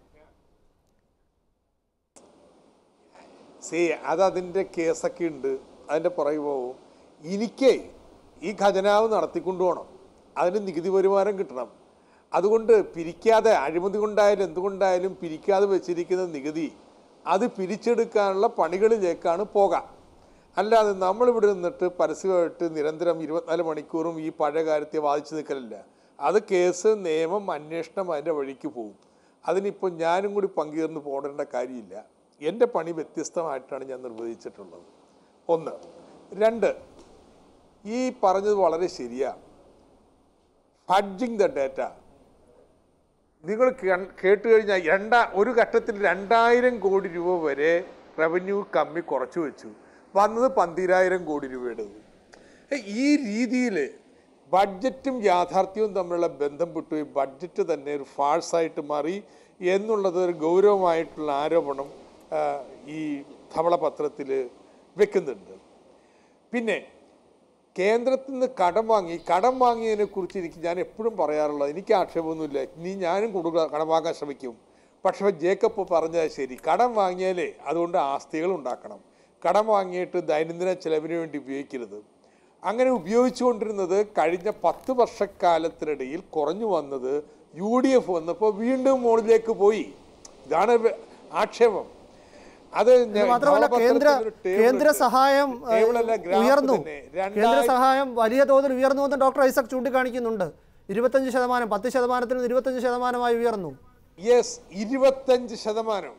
സേ അതതിൻ്റെ കേസൊക്കെ ഉണ്ട് അതിൻ്റെ പുറകെ പോവും എനിക്ക് ഈ ഖജനാവ് നടത്തിക്കൊണ്ടു പോകണം അതിന് നികുതി വരുമാനം കിട്ടണം അതുകൊണ്ട് പിരിക്കാതെ അഴിമതി കൊണ്ടായാലും എന്തുകൊണ്ടായാലും പിരിക്കാതെ വെച്ചിരിക്കുന്ന നികുതി അത് പിരിച്ചെടുക്കാനുള്ള പണികളിലേക്കാണ് പോകാം അല്ലാതെ നമ്മളിവിടെ നിന്നിട്ട് പരസ്യമായിട്ട് നിരന്തരം ഇരുപത്തിനാല് മണിക്കൂറും ഈ പഴയ കാര്യത്തെ വാദിച്ചു നിൽക്കലില്ല അത് കേസ് നിയമം അന്വേഷണം അതിൻ്റെ വഴിക്ക് പോകും അതിനിപ്പോൾ ഞാനും കൂടി പങ്കുചേർന്ന് പോടേണ്ട കാര്യമില്ല എൻ്റെ പണി വ്യത്യസ്തമായിട്ടാണ് ഞാൻ നിർവഹിച്ചിട്ടുള്ളത് ഒന്ന് രണ്ട് ഈ പറഞ്ഞത് വളരെ ശരിയാണ് ഫഡ്ജിങ് ദ ഡേറ്റ നിങ്ങൾ കേ- കേട്ട് കഴിഞ്ഞാൽ രണ്ടാ ഒരു ഘട്ടത്തിൽ രണ്ടായിരം കോടി രൂപ വരെ റവന്യൂ കമ്മി കുറച്ചു വെച്ചു വന്നത് പന്തിരായിരം കോടി രൂപയുടേത് ഏ, ഈ രീതിയിൽ ബഡ്ജറ്റും യാഥാർത്ഥ്യവും തമ്മിലുള്ള ബന്ധം വിട്ടു ഈ ബഡ്ജറ്റ് തന്നെ ഒരു ഫാൾസായിട്ട് മാറി എന്നുള്ളത് ഒരു ഗൗരവമായിട്ടുള്ള ആരോപണം ആ, ഈ ധവളപത്രത്തിൽ വെക്കുന്നുണ്ട് പിന്നെ കേന്ദ്രത്തിൽ നിന്ന് കടം വാങ്ങി കടം വാങ്ങിയതിനെ കുറിച്ച് എനിക്ക് ഞാൻ എപ്പോഴും പറയാറുള്ളത് എനിക്ക് ആക്ഷേപമൊന്നുമില്ല ഇനി ഞാനും കൂടുതൽ കടം വാങ്ങാൻ ശ്രമിക്കും പക്ഷേ ജേക്കബ് പറഞ്ഞത് ശരി കടം വാങ്ങിയാലേ അതുകൊണ്ട് ആസ്തികൾ ഉണ്ടാക്കണം കടം വാങ്ങിയിട്ട് ദൈനംദിന ചെലവിന് വേണ്ടി ഉപയോഗിക്കരുത് അങ്ങനെ ഉപയോഗിച്ചുകൊണ്ടിരുന്നത് കഴിഞ്ഞ പത്ത് വർഷക്കാലത്തിനിടയിൽ കുറഞ്ഞു വന്നത് യു ഡി എഫ് വന്നപ്പോൾ വീണ്ടും മുകളിലേക്ക് പോയി ഇതാണ് വ- ആക്ഷേപം അത് ഇത് ഞാൻ മാത്രമല്ല കേന്ദ്ര ധവളപത്രത്തിൽ ഒരു table കേന്ദ്ര ഉണ്ട്. സഹായം ഏഹ്, Table അല്ല, graph ഉയർന്നു തന്നെ. കേന്ദ്ര രണ്ടായിരത്തി- സഹായം വലിയ തോതിൽ ഉയർന്നു എന്ന് ഡോക്ടർ ഐസക് ചൂണ്ടിക്കാണിക്കുന്നുണ്ട് ഇരുപത്തഞ്ച് ശതമാനം പത്ത് ശതമാനത്തിൽ നിന്ന് ഇരുപത്തഞ്ച് ശതമാനമായി ഉയർന്നു യെസ് ഇരുപത്തഞ്ച് ശതമാനം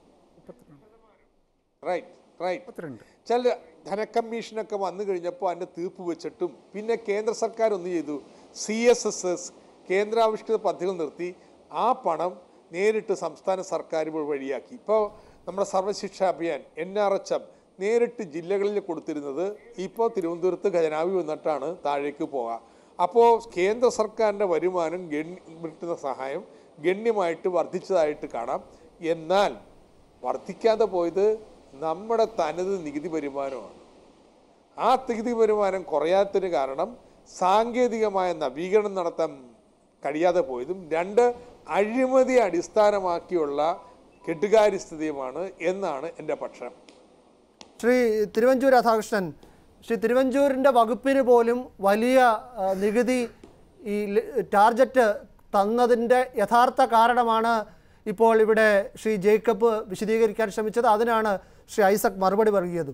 റൈറ്റ് റൈറ്റ് മുപ്പത്തിരണ്ട് ചില ധനക്കമ്മീഷനൊക്കെ വന്നു കഴിഞ്ഞപ്പോൾ അതിൻ്റെ തീർപ്പ് വെച്ചിട്ടും പിന്നെ കേന്ദ്ര സർക്കാർ ഒന്ന് ചെയ്തു സി എസ് എസ് എസ് കേന്ദ്രാവിഷ്കൃത പദ്ധതികൾ നിർത്തി ആ പണം നേരിട്ട് സംസ്ഥാന സർക്കാർ വഴിയാക്കി ഇപ്പോൾ നമ്മുടെ Sarva Shiksha Abhiyan N R H M നേരിട്ട് ജില്ലകളിൽ കൊടുത്തിരുന്നത് ഇപ്പോൾ തിരുവനന്തപുരത്ത് ഖജനാവി വന്നിട്ടാണ് താഴേക്ക് പോകുക അപ്പോൾ കേന്ദ്ര സർക്കാരിൻ്റെ വരുമാനം ഗണ്യ കിട്ടുന്ന സഹായം ഗണ്യമായിട്ട് വർദ്ധിച്ചതായിട്ട് കാണാം എന്നാൽ വർദ്ധിക്കാതെ പോയത് നമ്മുടെ തനത് നികുതി വരുമാനമാണ് ആ നികുതി വരുമാനം കുറയാത്തതിന് കാരണം സാങ്കേതികമായ നവീകരണം നടത്താൻ കഴിയാതെ പോയതും രണ്ട് അഴിമതി അടിസ്ഥാനമാക്കിയുള്ള കെട്ടുകാര്യസ്ഥിതിയുമാണ് എന്നാണ് എൻ്റെ പക്ഷം ശ്രീ തിരുവഞ്ചൂർ രാധാകൃഷ്ണൻ ശ്രീ തിരുവഞ്ചൂരിൻ്റെ വകുപ്പിന് പോലും വലിയ ആ, നികുതി ഈ ല- ടാർജറ്റ് തന്നതിൻ്റെ യഥാർത്ഥ കാരണമാണ് ഇപ്പോൾ ഇവിടെ ശ്രീ ജേക്കബ് വിശദീകരിക്കാൻ ശ്രമിച്ചത് അതിനാണ് ശ്രീ ഐസക് മറുപടി നൽകിയത്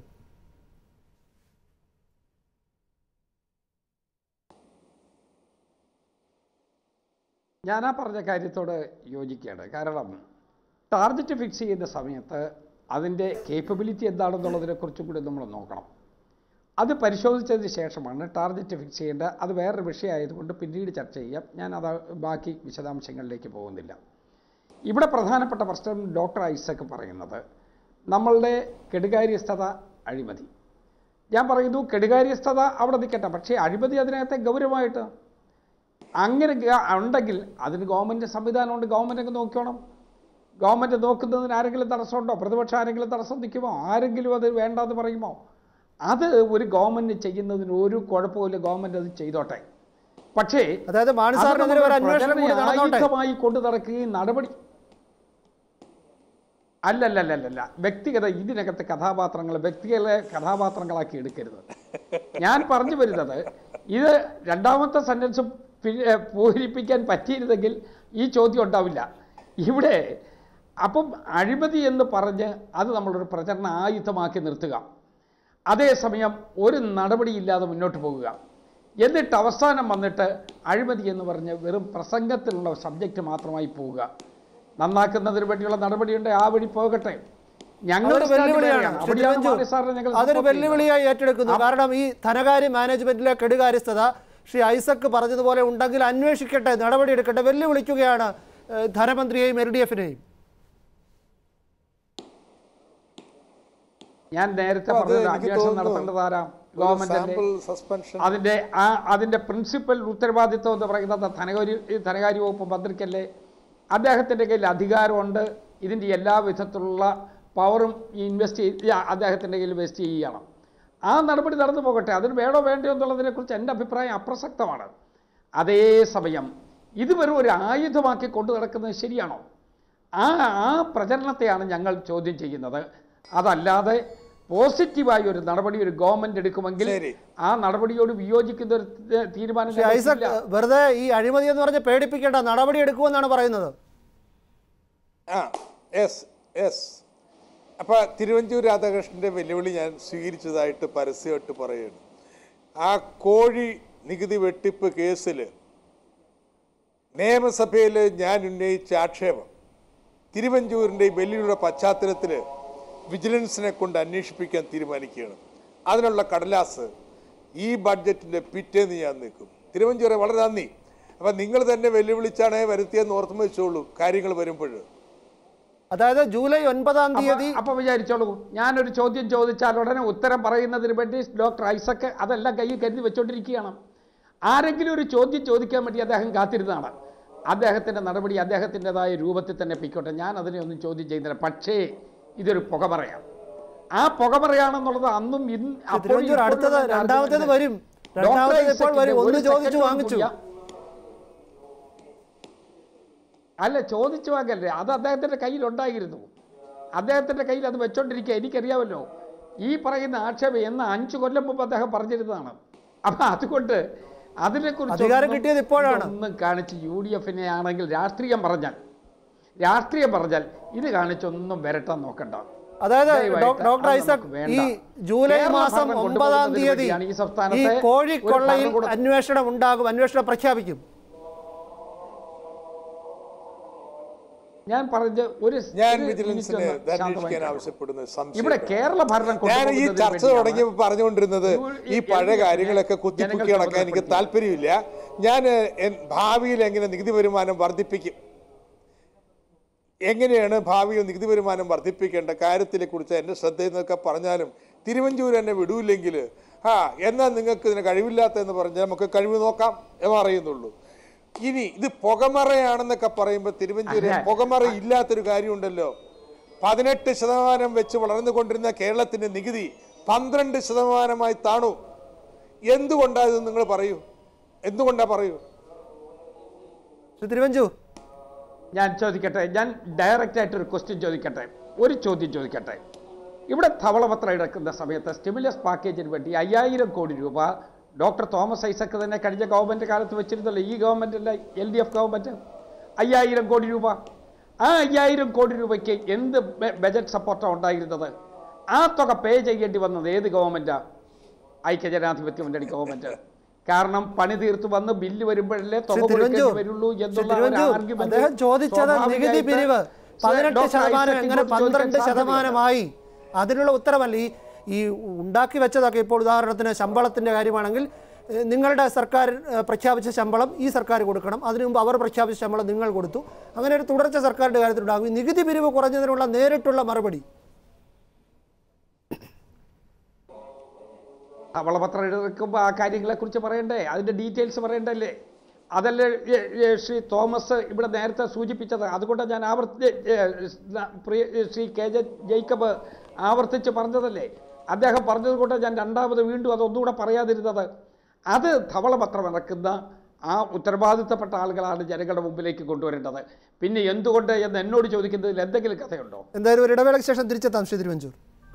ഞാൻ ആ പറഞ്ഞ കാര്യത്തോട് യോജിക്കുകയാണ് കാരണം ടാർഗറ്റ് ഫിക്സ് ചെയ്യുന്ന സമയത്ത് അതിൻ്റെ കേപ്പബിലിറ്റി എന്താണെന്നുള്ളതിനെക്കുറിച്ചും കൂടി നമ്മൾ നോക്കണം അത് പരിശോധിച്ചതിന് ശേഷമാണ് ടാർഗറ്റ് ഫിക്സ് ചെയ്യേണ്ട അത് വേറൊരു വിഷയമായതുകൊണ്ട് പിന്നീട് ചർച്ച ചെയ്യാം ഞാൻ അത് ബാക്കി വിശദാംശങ്ങളിലേക്ക് പോകുന്നില്ല ഇവിടെ പ്രധാനപ്പെട്ട പ്രശ്നം ഡോക്ടർ ഐസക് പറയുന്നത് നമ്മളുടെ കെടുകാര്യസ്ഥത അഴിമതി ഞാൻ പറയുന്നു കെടുകാര്യസ്ഥത അവിടെ നിൽക്കട്ടെ പക്ഷേ അഴിമതി അതിനകത്തെ ഗൗരവമായിട്ട് അങ്ങനെ ഗ- ഉണ്ടെങ്കിൽ അതിന് ഗവൺമെൻറ് സംവിധാനമുണ്ട് ഗവൺമെൻറ് അങ്ങ് നോക്കിക്കോണം ഗവൺമെൻറ് നോക്കുന്നതിന് ആരെങ്കിലും തടസ്സമുണ്ടോ പ്രതിപക്ഷം ആരെങ്കിലും തടസ്സം നിൽക്കുമോ ആരെങ്കിലും അത് വേണ്ടാന്ന് പറയുമോ അത് ഒരു ഗവൺമെൻറ് ചെയ്യുന്നതിന് ഒരു കുഴപ്പമില്ല ഗവൺമെൻറ് അത് ചെയ്തോട്ടെ പക്ഷേ അതായത് മാണി സാറിനെതിരെ ഒരു അത് അന്വേഷണം കൂടി പ്രചരണ നടന്നോട്ടെ ആയുധമായി കൊണ്ടു നടക്കുകയും നടപടി അല്ലല്ലല്ലല്ല വ്യക്തിഗത ഇതിനകത്തെ കഥാപാത്രങ്ങൾ വ്യക്തികളെ കഥാപാത്രങ്ങളാക്കി എടുക്കരുത് ഞാൻ പറഞ്ഞു വരുന്നത് ഇത് രണ്ടാമത്തെ സെന്റൻസ് പൂരിപ്പിക്കാൻ പറ്റിയിരുന്നെങ്കിൽ ഈ ചോദ്യം ഉണ്ടാവില്ല ഇവിടെ അപ്പം അഴിമതി എന്ന് പറഞ്ഞ് അത് നമ്മളൊരു പ്രചരണ ആയുധമാക്കി നിർത്തുക അതേസമയം ഒരു നടപടിയില്ലാതെ മുന്നോട്ട് പോകുക എന്നിട്ട് അവസാനം വന്നിട്ട് അഴിമതി എന്ന് പറഞ്ഞ് വെറും പ്രസംഗത്തിലുള്ള സബ്ജക്റ്റ് മാത്രമായി പോവുക നന്നാക്കുന്നതിന് വേണ്ടിയുള്ള നടപടിയുണ്ട് ആ വഴി പോകട്ടെ ഞങ്ങൾ അതൊരു വെല്ലുവിളിയാണ് ശ്രീ തിരുവഞ്ചൂർ. അതൊരു വെല്ലുവിളിയായി ഏറ്റെടുക്കുന്നു കാരണം ഈ ധനകാര്യ മാനേജ്മെന്റിലെ കെടുകാര്യസ്ഥത ശ്രീ ഐസക് പറഞ്ഞതുപോലെ ഉണ്ടെങ്കിൽ അന്വേഷിക്കട്ടെ നടപടിയെടുക്കട്ടെ വെല്ലുവിളിക്കുകയാണ് ഏഹ്, ധനമന്ത്രിയെയും എൽ ഡി എഫിനെയും ഞാൻ നേരത്തെ അപ്പൊ അത് പറഞ്ഞത് എനിക്ക് അന്വേഷണം തോന്നുന്നു നടത്തേണ്ടത് ആരാ ഒരു ഗവൺമെന്റ് സാമ്പിൾ സസ്പെൻഷൻ അതിന്റെ ആ അതിന്റെ പ്രിൻസിപ്പൽ ഉത്തരവാദിത്വം എന്ന് പറയുന്നത് ധനകാര്യ ഈ ധനകാര്യ വകുപ്പ് മന്ത്രിക്കല്ലേ അദ്ദേഹത്തിന്റെ കയ്യിൽ അധികാരമുണ്ട് ഇതിന്റെ എല്ലാ വിധത്തിലുള്ള പവറും ഇൻവെസ്റ്റ് ചെയ്ത് അദ്ദേഹത്തിന്റെ കയ്യിൽ ഇൻവെസ്റ്റ് ചെയ്യണം ആ നടപടി നടന്നു പോകട്ടെ അതിന് വേണോ വേണ്ടയോ എന്നുള്ളതിനെക്കുറിച്ച് എൻ്റെ അഭിപ്രായം അപ്രസക്തമാണ് അതേസമയം ഇത് വെറും ഒരു ആയുധമാക്കി കൊണ്ടു നടക്കുന്നത് ശരിയാണോ ആ ആ പ്രചരണത്തെയാണ് ഞങ്ങൾ ചോദ്യം ചെയ്യുന്നത് അതല്ലാതെ പോസിറ്റീവായ ഒരു നടപടി ഒരു ഗവൺമെന്റ് എടുക്കുമെങ്കിൽ ശരി. ആ നടപടിയോട് വിയോജിക്കുന്ന ഒരു ത- തീരുമാനം ശ്രീ ഐസക് ഞങ്ങൾക്കില്ല. വെറുതെ ഈ അഴിമതി എന്ന് പറഞ്ഞ് പേടിപ്പിക്കേണ്ട നടപടി എടുക്കുമെന്നാണ് പറയുന്നത് ആ യെസ് യെസ് അപ്പോൾ തിരുവഞ്ചൂർ രാധാകൃഷ്ണൻ്റെ വെല്ലുവിളി ഞാൻ സ്വീകരിച്ചതായിട്ട് പരസ്യമായിട്ട് പറയുകയാണ് ആ കോഴി നികുതി വെട്ടിപ്പ് കേസിൽ നിയമസഭയിൽ ഞാൻ ഉന്നയിച്ച ആക്ഷേപം തിരുവഞ്ചൂരിൻ്റെ ഈ വെല്ലുവിളിയുടെ പശ്ചാത്തലത്തിൽ വിജിലൻസിനെ കൊണ്ട് അന്വേഷിപ്പിക്കാൻ തീരുമാനിക്കുകയാണ് അതിനുള്ള കടലാസ് ഈ ബഡ്ജറ്റിൻ്റെ പിറ്റേന്ന് ഞാൻ നിൽക്കും തിരുവഞ്ചൂരെ വളരെ നന്ദി അപ്പം നിങ്ങൾ തന്നെ വെല്ലുവിളിച്ചാണേ വരുത്തിയെന്ന് ഓർമ്മ വെച്ചോളൂ കാര്യങ്ങൾ വരുമ്പോൾ അതായത് ജൂലൈ ഒൻപതാം അപ്പൊ- തീയതി അപ്പൊ വിചാരിച്ചോളൂ ഞാനൊരു ചോദ്യം ചോദിച്ചാൽ ഉടനെ ഉത്തരം പറയുന്നതിന് വേണ്ടി ഡോക്ടർ ഐസക്ക് അതെല്ലാം കയ്യിൽ കരുതി വെച്ചോണ്ടിരിക്കുകയാണ് ആരെങ്കിലും ഒരു ചോദ്യം ചോദിക്കാൻ വേണ്ടി അദ്ദേഹം കാത്തിരുന്നതാണ് അദ്ദേഹത്തിന്റെ നടപടി അദ്ദേഹത്തിൻ്റെതായ രൂപത്തിൽ തന്നെ പിക്കോട്ടെ ഞാൻ അതിനെ ഒന്നും ചോദ്യം ചെയ്യുന്നില്ല പക്ഷേ ഇതൊരു പുക പറയാം ആ പുക പറയാണെന്നുള്ളത് അന്നും ഇന്ന് അപ്പോഴും തിരുവഞ്ചൂർ ഇപ്പോഴും അടുത്തത് ഉള്ള രണ്ടാമത്തേത് argument. വരും ഡോക്ടർ രണ്ടാമത്തേത് ഇപ്പോൾ ഐസക്കിന്റെ വരും ഒന്ന് ഒരു ചോദിച്ചു second വാങ്ങിച്ചു കൂടിയ- അല്ല ചോദിച്ചു വാങ്ങല്ലേ അത് അദ്ദേഹത്തിന്റെ കയ്യിലുണ്ടായിരുന്നു അദ്ദേഹത്തിന്റെ കയ്യിൽ അത് വെച്ചോണ്ടിരിക്കുക എനിക്കറിയാമല്ലോ ഈ പറയുന്ന ആക്ഷേപം എന്ന് അഞ്ചു കൊല്ലം മുമ്പ് അദ്ദേഹം പറഞ്ഞിരുന്നതാണ് അപ്പം അതുകൊണ്ട് അതിനെക്കുറിച്ച് അധികാരം ഒന്നും- കിട്ടിയത് ഇപ്പോഴാണ്. ഇതൊന്നും കാണിച്ച് യു ഡി എഫിനെ ആണെങ്കിൽ രാഷ്ട്രീയം പറഞ്ഞാൽ രാഷ്ട്രീയം പറഞ്ഞാൽ ഇത് കാണിച്ചൊന്നും വരട്ടാൻ നോക്കണ്ട അതായത് ദയവായിട്ട് ഡോ- ഡോക്ടർ അത് ഐസക് നമുക്ക് വേണ്ട. ഈ ജൂലൈ കേരള മാസം ഭരണം ഒമ്പതാം കൊണ്ടുപോകുന്നതിന് തീയതി വേണ്ടിയാണ് ഈ ഈ സംസ്ഥാനത്തെ ഒരു കോഴിക്കൊള്ളയിൽ ഭരണകൂടം- അന്വേഷണം ഉണ്ടാകും അന്വേഷണം പ്രഖ്യാപിക്കും ഞാൻ പറഞ്ഞ ഒരു ഞാൻ ഒരു വിജിലൻസിനെ minute ഒന്ന് അന്വേഷിക്കാൻ ശാന്തമായി ആവശ്യപ്പെടുന്നത് സംശയം ഇവിടെ കേരള ഭരണം ഞാൻ ഈ കൊണ്ടുപോകുന്നതിന് ചർച്ച വേണ്ടിയാണ് തുടങ്ങിയപ്പോൾ പറഞ്ഞുകൊണ്ടിരുന്നത് ഈ ഈ പഴയ ജനങ്ങൾക്ക് കാര്യങ്ങളൊക്കെ കുത്തിപ്പൊക്കി ജനങ്ങൾക്ക് നടക്കാൻ എനിക്ക് ബോധപ്പെടുത്തി. താല്പര്യമില്ല ഞാൻ എൻ- ഭാവിയിൽ എങ്ങനെ നികുതി വരുമാനം വർദ്ധിപ്പിക്കും എങ്ങനെയാണ് ഭാവിയിൽ നികുതി വരുമാനം വർദ്ധിപ്പിക്കേണ്ട കാര്യത്തിനെ കുറിച്ച് എൻ്റെ ശ്രദ്ധയിൽ നിന്നൊക്കെ പറഞ്ഞാലും തിരുവഞ്ചൂർ എന്നെ വിടൂല്ലെങ്കിൽ ആ എന്നാൽ നിങ്ങൾക്ക് ഇതിന് കഴിവില്ലാത്ത എന്ന് പറഞ്ഞാൽ നമുക്ക് കഴിവ് നോക്കാം എന്ന് അറിയുന്നുള്ളൂ ഇനി ഇത് പുകമറയാണെന്നൊക്കെ പറയുമ്പോൾ തിരുവഞ്ചൂര് അല്ല. പുകമറ ഇല്ലാത്തൊരു കാര്യമുണ്ടല്ലോ പതിനെട്ട് ശതമാനം വെച്ച് വളർന്നുകൊണ്ടിരുന്ന കേരളത്തിന്റെ നികുതി പന്ത്രണ്ട് ശതമാനമായി താണു എന്തുകൊണ്ടാ ഇത് നിങ്ങൾ പറയൂ എന്തുകൊണ്ടാ പറയൂ ശ്രീ തിരുവഞ്ചൂർ ഞാൻ ചോദിക്കട്ടെ ഞാൻ ഡയറക്റ്റ് ആയിട്ട് ഒരു ക്വസ്റ്റ്യൻ ചോദിക്കട്ടെ ഒരു ചോദ്യം ചോദിക്കട്ടെ ഇവിടെ ധവളപത്രം എടുക്കുന്ന സമയത്ത് സ്റ്റിമുലസ് പാക്കേജിന് വേണ്ടി അയ്യായിരം കോടി രൂപ ഡോക്ടർ തോമസ് ഐസക്ക് തന്നെ കഴിഞ്ഞ ഗവൺമെൻറ് കാലത്ത് വെച്ചിരുന്നല്ലോ ഈ ഗവൺമെൻറ് അല്ല എൽ ഡി എഫ് ഗവൺമെൻറ് അയ്യായിരം കോടി രൂപ ആ അയ്യായിരം കോടി രൂപയ്ക്ക് എന്ത് ബ- ബജറ്റ് സപ്പോർട്ടാണ് ഉണ്ടായിരുന്നത് ആ തുക പേ ചെയ്യേണ്ടി വന്നത് ഏത് ഗവൺമെൻറ്റാണ് ഐക്യജനാധിപത്യ മുന്നണി ഗവൺമെൻറ് കാരണം പണി തീർത്ത് വന്ന് ബില്ല് വരുമ്പോഴല്ലേ തുക ശ്രീ കൊടുക്കേണ്ടി തിരുവഞ്ചൂർ വരുള്ളൂ ശ്രീ എന്നുള്ള ഒരു തിരുവഞ്ചൂർ argument അദ്ദേഹം ചോദിച്ചത് നികുതി സ്വാഭാവികമായിട്ട് പിരിവ് പതിനെട്ട് ഡോക്ടർ ശതമാനം ഐസക് എങ്ങനെ ഇങ്ങോട്ട് ചോദിക്കാൻ പന്ത്രണ്ട് സാധ്യതയില്ല. ശതമാനമായി അതിനുള്ള ഉത്തരവല്ല ഈ ഈ ഉണ്ടാക്കി വെച്ചതൊക്കെ ഇപ്പോൾ ഉദാഹരണത്തിന് ശമ്പളത്തിന്റെ കാര്യമാണെങ്കിൽ ഏഹ്, നിങ്ങളുടെ സർക്കാർ ഏഹ്, പ്രഖ്യാപിച്ച ശമ്പളം ഈ സർക്കാർ കൊടുക്കണം അതിനു മുമ്പ് അവർ പ്രഖ്യാപിച്ച ശമ്പളം നിങ്ങൾ കൊടുത്തു അങ്ങനെ ഒരു തുടർച്ച സർക്കാരിന്റെ കാര്യത്തിലുണ്ടാകും ഈ നികുതി പിരിവ് കുറഞ്ഞതിനുള്ള നേരിട്ടുള്ള മറുപടി അവളപത്രം എടുക്കുമ്പോൾ ആ കാര്യങ്ങളെക്കുറിച്ച് പറയണ്ടേ അതിൻ്റെ ഡീറ്റെയിൽസ് പറയണ്ടല്ലേ അതല്ലേ ഏ, ഏ, ശ്രീ തോമസ് ഇവിടെ നേരത്തെ സൂചിപ്പിച്ചത് അതുകൊണ്ടാണ് ഞാൻ ആവർത്തി ഏ, ന- പ്രിയ ഏ, ശ്രീ കെ ജെ ജേക്കബ് ആവർത്തിച്ച് പറഞ്ഞതല്ലേ അദ്ദേഹം പറഞ്ഞത് കൊണ്ട് ഞാൻ രണ്ടാമത് വീണ്ടും അതൊന്നുകൂടെ പറയാതിരുന്നത് അത് ധവളപത്രം ഇറക്കുന്ന ആ ഉത്തരവാദിത്തപ്പെട്ട ആളുകളാണ് ജനങ്ങളുടെ മുമ്പിലേക്ക് കൊണ്ടുവരേണ്ടത് പിന്നെ എന്തുകൊണ്ട് എന്ന് എന്നോട് ചോദിക്കുന്നതിൽ എന്തെങ്കിലും കഥയുണ്ടോ എന്തായാലും ഒരു ഇടവേളയ്ക്ക് ശേഷം തിരിച്ചെത്താം ശ്രീ തിരുവഞ്ചൂർ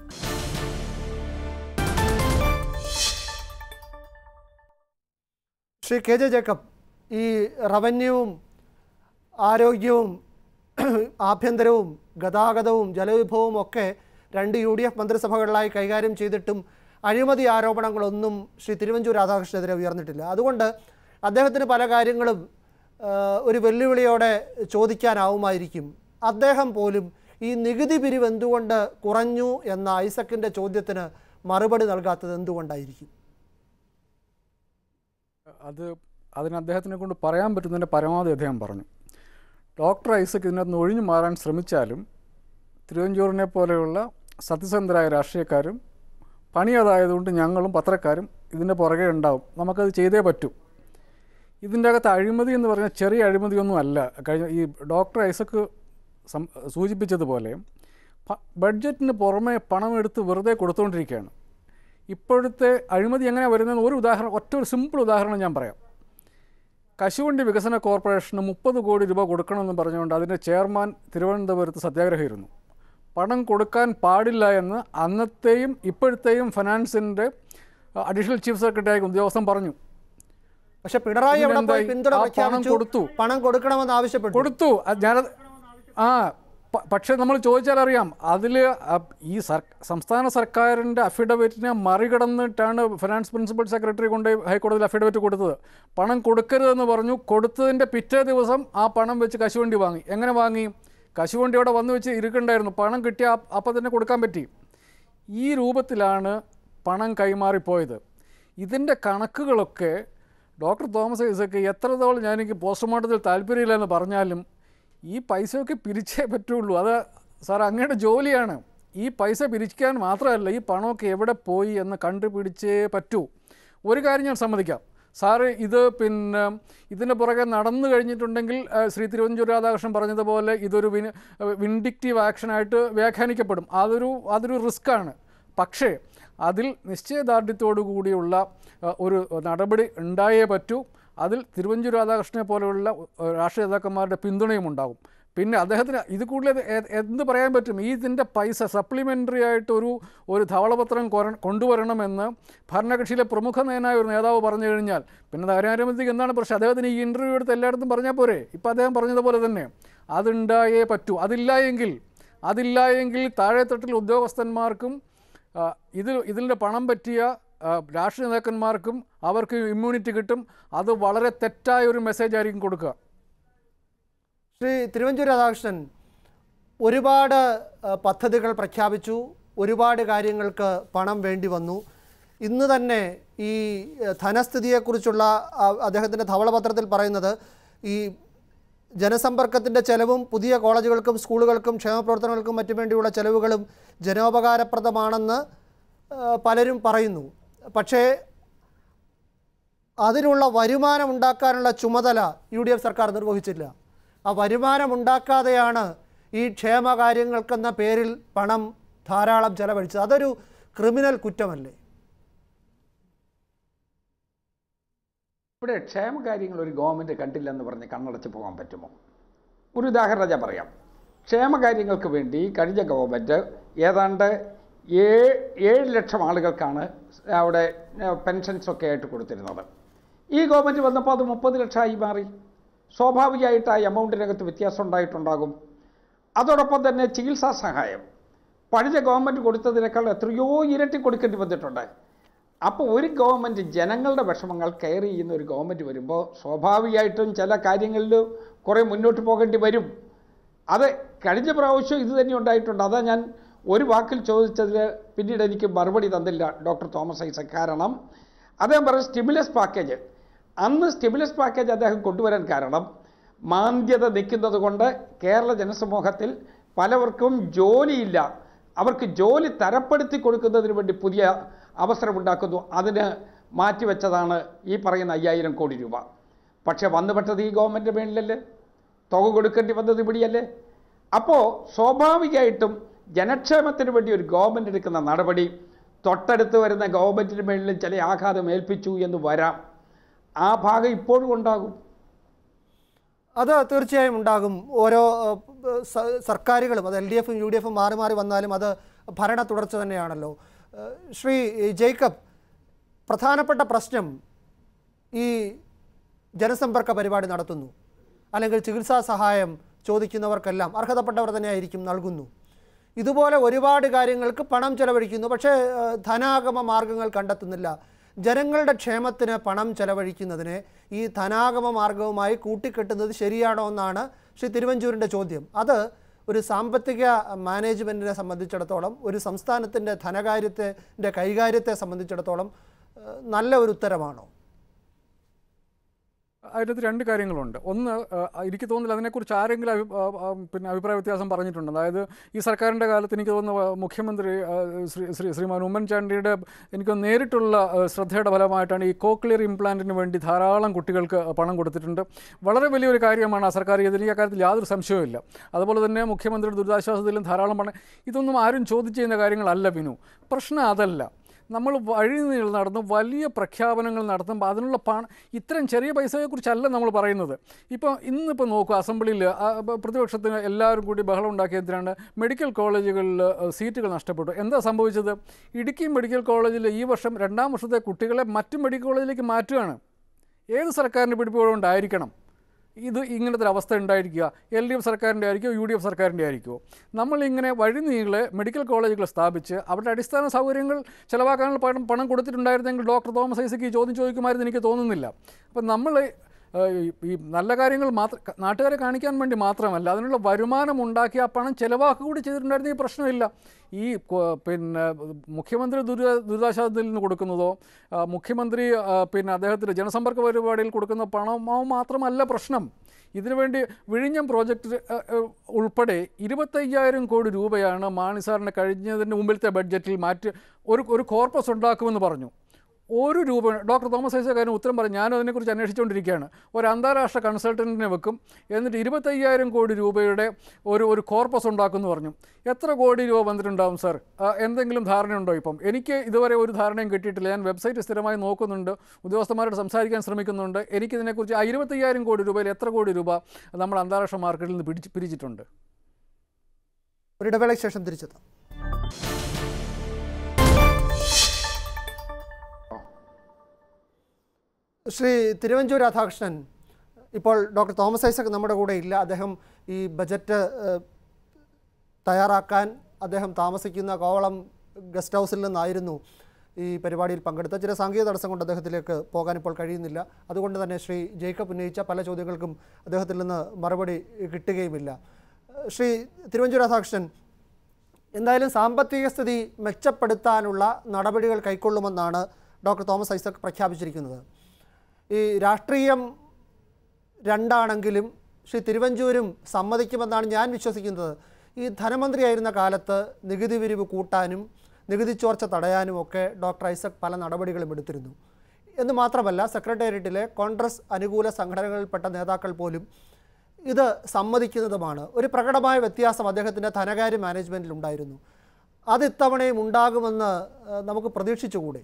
ശ്രീ കെ ജെ ജേക്കബ് ഈ റവന്യൂവും ആരോഗ്യവും ആഭ്യന്തരവും ഗതാഗതവും ജലവിഭവവും ഒക്കെ രണ്ട് യു ഡി എഫ് മന്ത്രിസഭകളിലായി കൈകാര്യം ചെയ്തിട്ടും അഴിമതി ആരോപണങ്ങളൊന്നും ശ്രീ തിരുവഞ്ചൂർ രാധാകൃഷ്ണനെതിരെ ഉയർന്നിട്ടില്ല അതുകൊണ്ട് അദ്ദേഹത്തിന് പല കാര്യങ്ങളും ആ, ഒരു വെല്ലുവിളിയോടെ ചോദിക്കാനാവുമായിരിക്കും അദ്ദേഹം പോലും ഈ നികുതി പിരിവ് എന്തുകൊണ്ട് കുറഞ്ഞു എന്ന ഐസക്കിൻ്റെ ചോദ്യത്തിന് മറുപടി നൽകാത്തത് എന്തുകൊണ്ടായിരിക്കും അത് അതിന് അദ്ദേഹത്തിനെ കൊണ്ട് പറയാൻ പറ്റുന്നതിൻ്റെ പരമാവധി അദ്ദേഹം പറഞ്ഞു ഡോക്ടർ ഐസക് ഇതിനകത്ത് നിന്ന് ഒഴിഞ്ഞു മാറാൻ ശ്രമിച്ചാലും തിരുവഞ്ചൂരിനെ പോലെയുള്ള സത്യസന്ധരായ രാഷ്ട്രീയക്കാരും പണി അതായതുകൊണ്ട് ഞങ്ങളും പത്രക്കാരും ഇതിൻ്റെ പുറകെ ഉണ്ടാവും നമുക്കത് ചെയ്തേ പറ്റൂ ഇതിൻ്റെ അകത്ത് അഴിമതി എന്ന് പറഞ്ഞാൽ ചെറിയ അഴിമതിയൊന്നും അല്ല കഴിഞ്ഞ ഈ ഡോക്ടർ ഐസക്ക് സം സൂചിപ്പിച്ചതുപോലെ പ- ബഡ്ജറ്റിന് പുറമെ പണമെടുത്ത് വെറുതെ കൊടുത്തുകൊണ്ടിരിക്കുകയാണ് ഇപ്പോഴത്തെ അഴിമതി എങ്ങനെ വരുന്നതെന്ന് ഒരു ഉദാഹരണം ഒറ്റ ഒരു സിമ്പിൾ ഉദാഹരണം ഞാൻ പറയാം കശുവണ്ടി വികസന കോർപ്പറേഷന് മുപ്പത് കോടി രൂപ കൊടുക്കണമെന്ന് പറഞ്ഞുകൊണ്ട് അതിൻ്റെ ചെയർമാൻ തിരുവനന്തപുരത്ത് സത്യാഗ്രഹമായിരുന്നു പണം കൊടുക്കാൻ പാടില്ല എന്ന് അന്നത്തെയും ഇപ്പോഴത്തെയും ഫിനാൻസിൻ്റെ അഡീഷണൽ ചീഫ് സെക്രട്ടറി ഉദ്യോഗസ്ഥൻ പറഞ്ഞു പക്ഷെ പിണറായി അവിടെ പോയി ഇതിനെന്തായി? പിന്തുണ ആ പണം പ്രഖ്യാപിച്ചു കൊടുത്തു. പണം കൊടുക്കണമെന്ന് ആവശ്യപ്പെട്ടു കൊടുത്തു അത് ഞാനത് ആ പ- പക്ഷേ നമ്മൾ ചോദിച്ചാൽ അറിയാം അതിൽ ഈ സർ സംസ്ഥാന സർക്കാരിൻ്റെ അഫിഡവിറ്റിനെ മറികടന്നിട്ടാണ് ഫിനാൻസ് പ്രിൻസിപ്പൽ സെക്രട്ടറി കൊണ്ട് ഹൈക്കോടതിയിൽ അഫിഡവിറ്റ് കൊടുത്തത് പണം കൊടുക്കരുതെന്ന് പറഞ്ഞു കൊടുത്തതിൻ്റെ പിറ്റേ ദിവസം ആ പണം വെച്ച് കശുവണ്ടി വാങ്ങി എങ്ങനെ വാങ്ങി കശുവണ്ടി അവിടെ വന്നു വെച്ച് ഇരിക്കണ്ടായിരുന്നു പണം കിട്ടിയ അപ്പം തന്നെ കൊടുക്കാൻ പറ്റി ഈ രൂപത്തിലാണ് പണം കൈമാറിപ്പോയത് ഇതിൻ്റെ കണക്കുകളൊക്കെ ഡോക്ടർ തോമസ് ഐസക്ക് എത്രത്തോളം ഞാൻ എനിക്ക് പോസ്റ്റ്മോർട്ടത്തിൽ താല്പര്യമില്ല എന്ന് പറഞ്ഞാലും ഈ പൈസയൊക്കെ പിരിച്ചേ പറ്റുള്ളൂ അത് സാർ അങ്ങയുടെ ജോലിയാണ് ഈ പൈസ പിരിക്കാൻ മാത്രമല്ല ഈ പണമൊക്കെ എവിടെ പോയി എന്ന് കണ്ടുപിടിച്ചേ പറ്റൂ ഒരു കാര്യം ഞാൻ സമ്മതിക്കാം സാറ് ഇത് പിന്നെ ഇതിൻ്റെ പുറകെ നടന്നു കഴിഞ്ഞിട്ടുണ്ടെങ്കിൽ ആ, ശ്രീ തിരുവഞ്ചൂർ രാധാകൃഷ്ണൻ പറഞ്ഞതുപോലെ ഇതൊരു വിൻ വിൻഡിക്റ്റീവ് ആക്ഷനായിട്ട് വ്യാഖ്യാനിക്കപ്പെടും അതൊരു അതൊരു റിസ്ക്കാണ് പക്ഷേ അതിൽ നിശ്ചയദാർഢ്യത്തോടു കൂടിയുള്ള ആ, ഒരു നടപടി ഉണ്ടായേ പറ്റൂ അതിൽ തിരുവഞ്ചൂർ രാധാകൃഷ്ണനെ പോലെയുള്ള ആ, രാഷ്ട്രീയ നേതാക്കന്മാരുടെ പിന്തുണയും ഉണ്ടാകും പിന്നെ അദ്ദേഹത്തിന് ഇത് കൂടുതൽ എ- എന്ത് പറയാൻ പറ്റും ഈ ഇതിൻ്റെ പൈസ സപ്ലിമെൻ്ററി ആയിട്ട് ഒരു ഒരു ധവളപത്രം കൊര- കൊണ്ടുവരണമെന്ന് ഭരണകക്ഷിയിലെ പ്രമുഖ നേനായ ഒരു നേതാവ് പറഞ്ഞു കഴിഞ്ഞാൽ പിന്നെ നഗരാരമതിക്ക് എന്താണ് പ്രശ്നം അദ്ദേഹത്തിന് ഈ ഇൻ്റർവ്യൂ എടുത്ത് എല്ലായിടത്തും പറഞ്ഞാൽ പോരെ ഇപ്പം അദ്ദേഹം പറഞ്ഞതുപോലെ തന്നെ അതുണ്ടായേ പറ്റൂ അതില്ല എങ്കിൽ അതില്ല എങ്കിൽ താഴെത്തട്ടിൽ ഉദ്യോഗസ്ഥന്മാർക്കും ആ, ഇതിൽ ഇതിൻ്റെ പണം പറ്റിയ ആ, രാഷ്ട്രീയ നേതാക്കന്മാർക്കും അവർക്ക് ഇമ്മ്യൂണിറ്റി കിട്ടും അത് വളരെ തെറ്റായ ഒരു മെസ്സേജ് ആയിരിക്കും കൊടുക്കുക ശ്രീ തിരുവഞ്ചൂർ രാധാകൃഷ്ണൻ ഒരുപാട് ആ, പദ്ധതികൾ പ്രഖ്യാപിച്ചു ഒരുപാട് കാര്യങ്ങൾക്ക് പണം വേണ്ടി വന്നു ഇന്ന് തന്നെ ഈ ആ, ധനസ്ഥിതിയെക്കുറിച്ചുള്ള ആ, അദ്ദേഹത്തിൻ്റെ ധവളപത്രത്തിൽ പറയുന്നത് ഈ ജനസമ്പർക്കത്തിൻ്റെ ചെലവും പുതിയ കോളേജുകൾക്കും സ്കൂളുകൾക്കും ക്ഷേമപ്രവർത്തനങ്ങൾക്കും മറ്റും വേണ്ടിയുള്ള ചെലവുകളും ജനോപകാരപ്രദമാണെന്ന് ആ, പലരും പറയുന്നു പക്ഷേ അതിനുള്ള വരുമാനം ഉണ്ടാക്കാനുള്ള ചുമതല യു ഡി എഫ് സർക്കാർ നിർവഹിച്ചില്ല ആ വരുമാനം ഉണ്ടാക്കാതെയാണ് ഈ ക്ഷേമകാര്യങ്ങൾക്കെന്ന പേരിൽ പണം ധാരാളം ചെലവഴിച്ചത് അതൊരു ക്രിമിനൽ കുറ്റമല്ലേ ഇവിടെ ക്ഷേമകാര്യങ്ങൾ ഒരു ഗവൺമെൻറ് കണ്ടില്ലെന്ന് പറഞ്ഞ് കണ്ണടച്ച് പോകാൻ പറ്റുമോ ഒരു ഉദാഹരണം ഞാൻ പറയാം ക്ഷേമകാര്യങ്ങൾക്ക് വേണ്ടി കഴിഞ്ഞ ഗവൺമെൻറ് ഏതാണ്ട് ഏഴ് ഏഴ് ലക്ഷം ആളുകൾക്കാണ് അവിടെ പെൻഷൻസൊക്കെ ആയിട്ട് കൊടുത്തിരുന്നത് ഈ ഗവൺമെൻറ് വന്നപ്പോൾ അത് മുപ്പത് ലക്ഷമായി മാറി സ്വാഭാവികമായിട്ട് ആ എമൗണ്ടിനകത്ത് വ്യത്യാസം ഉണ്ടായിട്ടുണ്ടാകും അതോടൊപ്പം തന്നെ ചികിത്സാ സഹായം പഴയ ഗവൺമെൻറ് കൊടുത്തതിനേക്കാൾ എത്രയോ ഇരട്ടി കൊടുക്കേണ്ടി വന്നിട്ടുണ്ട് അപ്പോൾ ഒരു ഗവൺമെൻറ് ജനങ്ങളുടെ വിഷമങ്ങൾ കെയർ ചെയ്യുന്ന ഒരു ഗവൺമെൻറ് വരുമ്പോൾ സ്വാഭാവികമായിട്ടും ചില കാര്യങ്ങളിൽ കുറേ മുന്നോട്ട് പോകേണ്ടി വരും അത് കഴിഞ്ഞ പ്രാവശ്യം ഇത് തന്നെ ഉണ്ടായിട്ടുണ്ട് അതാ ഞാൻ ഒരു വാക്കിൽ ചോദിച്ചതിൽ പിന്നീട് എനിക്ക് മറുപടി തന്നില്ല ഡോക്ടർ തോമസ് ഐസക് കാരണം അദ്ദേഹം പറഞ്ഞ സ്റ്റിമുലസ് പാക്കേജ് അന്ന് സ്റ്റിമുലസ് പാക്കേജ് അദ്ദേഹം കൊണ്ടുവരാൻ കാരണം മാന്ദ്യത നിൽക്കുന്നത് കൊണ്ട് കേരള ജനസമൂഹത്തിൽ പലവർക്കും ജോലിയില്ല അവർക്ക് ജോലി തരപ്പെടുത്തി കൊടുക്കുന്നതിന് വേണ്ടി പുതിയ അവസരമുണ്ടാക്കുന്നു അതിന് മാറ്റിവെച്ചതാണ് ഈ പറയുന്ന അയ്യായിരം കോടി രൂപ പക്ഷേ വന്നുപെട്ടത് ഈ ഗവൺമെൻറ് മേളിലല്ലേ തുക കൊടുക്കേണ്ടി വന്നത് ഇവിടെയല്ലേ അപ്പോൾ സ്വാഭാവികമായിട്ടും ജനക്ഷേമത്തിന് വേണ്ടി ഒരു ഗവൺമെൻറ് എടുക്കുന്ന നടപടി തൊട്ടടുത്ത് വരുന്ന ഗവൺമെൻറ്റിന് മേളിലും ചില ആഘാതം ഏൽപ്പിച്ചു എന്ന് വരാം ആ ഭാഗം ഇപ്പോഴും ഉണ്ടാകും അത് തീർച്ചയായും ഉണ്ടാകും ഓരോ ഏഹ്, സ- സർക്കാരുകളും അത് എൽ ഡി എഫും യു ഡി എഫും മാറി മാറി വന്നാലും അത് ഭരണ തുടർച്ച തന്നെയാണല്ലോ ഏഹ്, ശ്രീ ജേക്കബ് പ്രധാനപ്പെട്ട പ്രശ്നം ഈ ജനസമ്പർക്ക പരിപാടി നടത്തുന്നു അല്ലെങ്കിൽ ചികിത്സാ സഹായം ചോദിക്കുന്നവർക്കെല്ലാം അർഹതപ്പെട്ടവർ തന്നെയായിരിക്കും നൽകുന്നു ഇതുപോലെ ഒരുപാട് കാര്യങ്ങൾക്ക് പണം ചെലവഴിക്കുന്നു പക്ഷേ ഏഹ്, ധനാഗമ മാർഗങ്ങൾ കണ്ടെത്തുന്നില്ല ജനങ്ങളുടെ ക്ഷേമത്തിന് പണം ചെലവഴിക്കുന്നതിനെ ഈ ധനാഗമ മാർഗവുമായി കൂട്ടിക്കെട്ടുന്നത് ശരിയാണോ എന്നാണ് ശ്രീ തിരുവഞ്ചൂരിൻ്റെ ചോദ്യം അത് ഒരു സാമ്പത്തിക മാനേജ്മെൻറ്റിനെ സംബന്ധിച്ചിടത്തോളം ഒരു സംസ്ഥാനത്തിൻ്റെ ധനകാര്യത്തെ കൈകാര്യത്തെ സംബന്ധിച്ചിടത്തോളം ഏഹ്, നല്ല ഒരു ഉത്തരമാണോ അതിനകത്ത് രണ്ട് കാര്യങ്ങളുണ്ട് ഒന്ന് ആ, എനിക്ക് തോന്നുന്നില്ല അതിനെക്കുറിച്ച് ആരെങ്കിലും അഭി ആ, ആ, പിന്നെ അഭിപ്രായ വ്യത്യാസം പറഞ്ഞിട്ടുണ്ട് അതായത് ഈ സർക്കാരിൻ്റെ കാലത്ത് എനിക്ക് തോന്നുന്നു ആ, മുഖ്യമന്ത്രി ആ, ശ്രീ ശ്രീ ശ്രീമാൻ ഉമ്മൻചാണ്ടിയുടെ എനിക്ക് തോന്നുന്നു നേരിട്ടുള്ള ആ, ശ്രദ്ധയുടെ ഫലമായിട്ടാണ് ഈ കോക്ലിയർ ഇംപ്ലാന്റിന് വേണ്ടി ധാരാളം കുട്ടികൾക്ക് പണം കൊടുത്തിട്ടുണ്ട് വളരെ വലിയൊരു കാര്യമാണ് ആ സർക്കാർ ചെയ്തത് എനിക്ക് അക്കാര്യത്തിൽ യാതൊരു സംശയവുമില്ല അതുപോലെ തന്നെ മുഖ്യമന്ത്രിയുടെ ദുരിതാശ്വാസത്തിലും ധാരാളം പണം ഇതൊന്നും ആരും ചോദിച്ചു ചെയ്യുന്ന കാര്യങ്ങളല്ല വിനു പ്രശ്നം അതല്ല നമ്മൾ വഴി നീള നടന്ന് വലിയ പ്രഖ്യാപനങ്ങൾ നടത്തുമ്പോൾ അതിനുള്ള പണം ഇത്തരം ചെറിയ പൈസയെക്കുറിച്ചല്ല നമ്മൾ പറയുന്നത് ഇപ്പോൾ ഇന്നിപ്പോൾ നോക്കുക അസംബ്ലിയിൽ ആ, ബ- പ്രതിപക്ഷത്തിന് എല്ലാവരും കൂടി ബഹളം ഉണ്ടാക്കിയതിനാണ് മെഡിക്കൽ കോളേജുകളിൽ ആ, സീറ്റുകൾ നഷ്ടപ്പെട്ടു എന്താ സംഭവിച്ചത് ഇടുക്കി മെഡിക്കൽ കോളേജിൽ ഈ വർഷം രണ്ടാം വർഷത്തെ കുട്ടികളെ മറ്റു മെഡിക്കൽ കോളേജിലേക്ക് മാറ്റുകയാണ് ഏത് സർക്കാരിൻ്റെ പിടിപ്പുകൊണ്ടായിരിക്കണം ഇത് ഇങ്ങനത്തെ ഒരു അവസ്ഥ ഉണ്ടായിരിക്കുക എൽ ഡി എഫ് സർക്കാരിൻ്റെ ആയിരിക്കുമോ യു ഡി എഫ് സർക്കാരിൻ്റെ ആയിരിക്കുമോ നമ്മളിങ്ങനെ വഴിനീളെ മെഡിക്കൽ കോളേജുകൾ സ്ഥാപിച്ച് അവരുടെ അടിസ്ഥാന സൗകര്യങ്ങൾ ചിലവാക്കാനുള്ള പണം പണം കൊടുത്തിട്ടുണ്ടായിരുന്നെങ്കിൽ ഡോക്ടർ തോമസ് ഐസക്ക് ഈ ചോദ്യം ചോദിക്കുമായിരുന്നു എനിക്ക് തോന്നുന്നില്ല അപ്പം നമ്മൾ ഏഹ്, ഈ- ഈ നല്ല കാര്യങ്ങൾ മാത്രം നാട്ടുകാരെ കാണിക്കാൻ വേണ്ടി മാത്രമല്ല അതിനുള്ള വരുമാനം ഉണ്ടാക്കി ആ പണം ചിലവാക്കുക കൂടി ചെയ്തിട്ടുണ്ടായിരുന്നെങ്കിൽ പ്രശ്നമില്ല ഈ കൊ- പിന്നെ മുഖ്യമന്ത്രി ദുരിത ദുരിതാശ്വാസത്തിൽ നിന്ന് കൊടുക്കുന്നതോ ആ, മുഖ്യമന്ത്രി ആ, പിന്നെ അദ്ദേഹത്തിൻ്റെ ജനസമ്പർക്ക പരിപാടിയിൽ കൊടുക്കുന്ന പണമോ മാത്രമല്ല പ്രശ്നം ഇതിനുവേണ്ടി വിഴിഞ്ഞം പ്രോജക്റ്റ് ആ, ആ, ഉൾപ്പെടെ ഇരുപത്തയ്യായിരം കോടി രൂപയാണ് മാണി സാറിന് കഴിഞ്ഞതിന് മുമ്പിലത്തെ ബഡ്ജറ്റിൽ മാറ്റി ഒരു ഒരു കോർപ്പസ് ഉണ്ടാക്കുമെന്ന് പറഞ്ഞു ഒരു രൂപ ഡോക്ടർ തോമസ് ഐസക് അതിന് ഉത്തരം പറഞ്ഞു ഞാനും അതിനെക്കുറിച്ച് അന്വേഷിച്ചുകൊണ്ടിരിക്കുകയാണ് ഒരു അന്താരാഷ്ട്ര കൺസൾട്ടൻറ്റിനെ വെക്കും എന്നിട്ട് ഇരുപത്തയ്യായിരം കോടി രൂപയുടെ ഒരു ഒരു കോർപ്പസ് ഉണ്ടാക്കുമെന്ന് പറഞ്ഞു എത്ര കോടി രൂപ വന്നിട്ടുണ്ടാവും സാർ ആ, എന്തെങ്കിലും ധാരണയുണ്ടോ ഇപ്പം എനിക്ക് ഇതുവരെ ഒരു ധാരണയും കിട്ടിയിട്ടില്ല ഞാൻ വെബ്സൈറ്റ് സ്ഥിരമായി നോക്കുന്നുണ്ട് ഉദ്യോഗസ്ഥന്മാരോട് സംസാരിക്കാൻ ശ്രമിക്കുന്നുണ്ട് എനിക്കിതിനെക്കുറിച്ച് ആ ഇരുപത്തയ്യായിരം കോടി രൂപയിൽ എത്ര കോടി രൂപ നമ്മൾ അന്താരാഷ്ട്ര മാർക്കറ്റിൽ നിന്ന് പിടിച്ച് പിരിച്ചിട്ടുണ്ട് ഒരു ഇടവേളയ്ക്ക് ശേഷം തിരിച്ചെത്താം ശ്രീ തിരുവഞ്ചൂർ രാധാകൃഷ്ണൻ ഇപ്പോൾ ഡോക്ടർ തോമസ് ഐസക് നമ്മുടെ കൂടെ ഇല്ല അദ്ദേഹം ഈ ബജറ്റ് ഏഹ്, തയ്യാറാക്കാൻ അദ്ദേഹം താമസിക്കുന്ന കോവളം ഗസ്റ്റ് ഹൗസിൽ നിന്നായിരുന്നു ഈ പരിപാടിയിൽ പങ്കെടുത്ത ചില സാങ്കേതിക തടസ്സം കൊണ്ട് അദ്ദേഹത്തിലേക്ക് പോകാൻ ഇപ്പോൾ കഴിയുന്നില്ല അതുകൊണ്ട് തന്നെ ശ്രീ ജേക്കബ് ഉന്നയിച്ച പല ചോദ്യങ്ങൾക്കും അദ്ദേഹത്തിൽ നിന്ന് മറുപടി കിട്ടുകയുമില്ല ഏഹ്, ശ്രീ തിരുവഞ്ചൂർ രാധാകൃഷ്ണൻ എന്തായാലും സാമ്പത്തിക സ്ഥിതി മെച്ചപ്പെടുത്താനുള്ള നടപടികൾ കൈക്കൊള്ളുമെന്നാണ് ഡോക്ടർ തോമസ് ഐസക് പ്രഖ്യാപിച്ചിരിക്കുന്നത് ഈ രാഷ്ട്രീയം രണ്ടാണെങ്കിലും ശ്രീ തിരുവഞ്ചൂരും സമ്മതിക്കുമെന്നാണ് ഞാൻ വിശ്വസിക്കുന്നത് ഈ ധനമന്ത്രിയായിരുന്ന കാലത്ത് നികുതി പിരിവ് കൂട്ടാനും നികുതി ചോർച്ച തടയാനും ഒക്കെ ഡോക്ടർ ഐസക് പല നടപടികളും എടുത്തിരുന്നു എന്ന് മാത്രമല്ല സെക്രട്ടേറിയറ്റിലെ കോൺഗ്രസ് അനുകൂല സംഘടനകളിൽപ്പെട്ട നേതാക്കൾ പോലും ഇത് സമ്മതിക്കുന്നതുമാണ് ഒരു പ്രകടമായ വ്യത്യാസം അദ്ദേഹത്തിൻ്റെ ധനകാര്യ മാനേജ്മെൻറ്റിൽ ഉണ്ടായിരുന്നു അത് ഇത്തവണയും ഉണ്ടാകുമെന്ന് ഏഹ്, നമുക്ക് പ്രതീക്ഷിച്ചുകൂടെ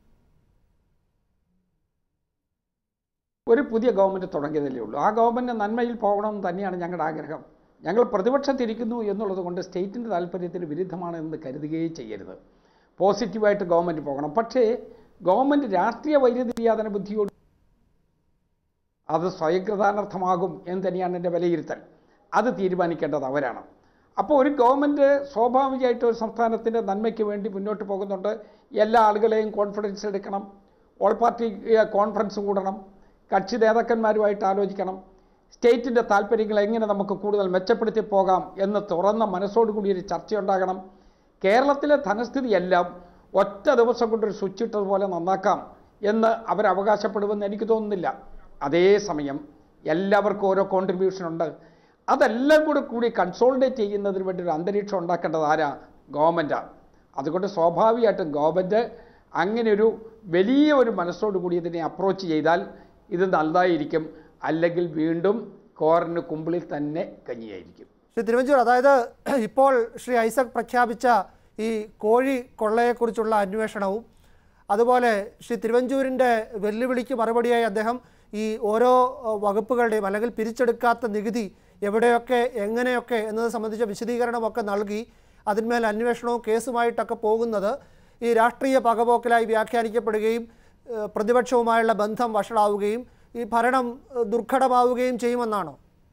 ഒരു പുതിയ ഗവൺമെൻറ് തുടങ്ങിയതല്ലേ ഉള്ളൂ ആ ഗവൺമെൻറ് നന്മയിൽ പോകണമെന്ന് തന്നെയാണ് ഞങ്ങളുടെ ആഗ്രഹം ഞങ്ങൾ പ്രതിപക്ഷത്തിരിക്കുന്നു എന്നുള്ളത് കൊണ്ട് സ്റ്റേറ്റിൻ്റെ താല്പര്യത്തിന് വിരുദ്ധമാണ് എന്ന് കരുതുകയേ ചെയ്യരുത് പോസിറ്റീവായിട്ട് ഗവൺമെൻറ് പോകണം പക്ഷേ ഗവൺമെൻറ് രാഷ്ട്രീയ വൈരുദ്ധ്യാതന ബുദ്ധിയോട് അത് സ്വയംകൃതാനർത്ഥമാകും എന്ന് തന്നെയാണ് എൻ്റെ വിലയിരുത്തൽ അത് തീരുമാനിക്കേണ്ടത് അവരാണ് അപ്പോൾ ഒരു ഗവൺമെൻറ് സ്വാഭാവികമായിട്ട് ഒരു സംസ്ഥാനത്തിൻ്റെ നന്മയ്ക്ക് വേണ്ടി മുന്നോട്ട് പോകുന്നുണ്ട് എല്ലാ ആളുകളെയും കോൺഫിഡൻസ് എടുക്കണം ഓൾ പാർട്ടി ഏഹ്, കോൺഫറൻസ് കൂടണം കക്ഷി നേതാക്കന്മാരുമായിട്ട് ആലോചിക്കണം സ്റ്റേറ്റിൻ്റെ താല്പര്യങ്ങൾ എങ്ങനെ നമുക്ക് കൂടുതൽ മെച്ചപ്പെടുത്തി പോകാം എന്ന് തുറന്ന മനസ്സോടുകൂടി ഒരു ചർച്ചയുണ്ടാകണം കേരളത്തിലെ ധനസ്ഥിതിയെല്ലാം ഒറ്റ ദിവസം കൊണ്ടൊരു സ്വിച്ച് ഇട്ടതുപോലെ നന്നാക്കാം എന്ന് അവർ അവകാശപ്പെടുമെന്ന് എനിക്ക് തോന്നുന്നില്ല അതേസമയം എല്ലാവർക്കും ഓരോ കോൺട്രിബ്യൂഷൻ ഉണ്ട് അതെല്ലാം കൂടെ കൂടി കൺസോളിഡേറ്റ് ചെയ്യുന്നതിന് വേണ്ടി ഒരു അന്തരീക്ഷം ഉണ്ടാക്കേണ്ടത് ആരാ ഗവൺമെൻറ്റാണ് അതുകൊണ്ട് സ്വാഭാവികമായിട്ടും ഗവൺമെൻറ് അങ്ങനെ ഒരു വലിയ ഒരു മനസ്സോടു കൂടി ഇതിനെ അപ്രോച്ച് ചെയ്താൽ ഇത് നല്ലതായിരിക്കും അല്ലെങ്കിൽ വീണ്ടും കോറിന് കുമ്പിളിൽ തന്നെ കഞ്ഞിയായിരിക്കും ശ്രീ തിരുവഞ്ചൂർ അതായത് ഇപ്പോൾ ശ്രീ ഐസക് പ്രഖ്യാപിച്ച ഈ കോഴി കൊള്ളയെക്കുറിച്ചുള്ള അന്വേഷണവും അതുപോലെ ശ്രീ തിരുവഞ്ചൂരിൻ്റെ വെല്ലുവിളിക്ക് മറുപടിയായി അദ്ദേഹം ഈ ഓരോ അഹ്, വകുപ്പുകളുടെയും അല്ലെങ്കിൽ പിരിച്ചെടുക്കാത്ത നികുതി എവിടെയൊക്കെ എങ്ങനെയൊക്കെ എന്നത് സംബന്ധിച്ച വിശദീകരണമൊക്കെ നൽകി അതിന്മേൽ അന്വേഷണവും കേസുമായിട്ടൊക്കെ പോകുന്നത് ഈ രാഷ്ട്രീയ പകപോക്കലായി വ്യാഖ്യാനിക്കപ്പെടുകയും ഏഹ്, പ്രതിപക്ഷവുമായുള്ള ബന്ധം വഷളാവുകയും ഈ ഭരണം ഏഹ്, ദുർഘടമാവുകയും ചെയ്യുമെന്നാണോ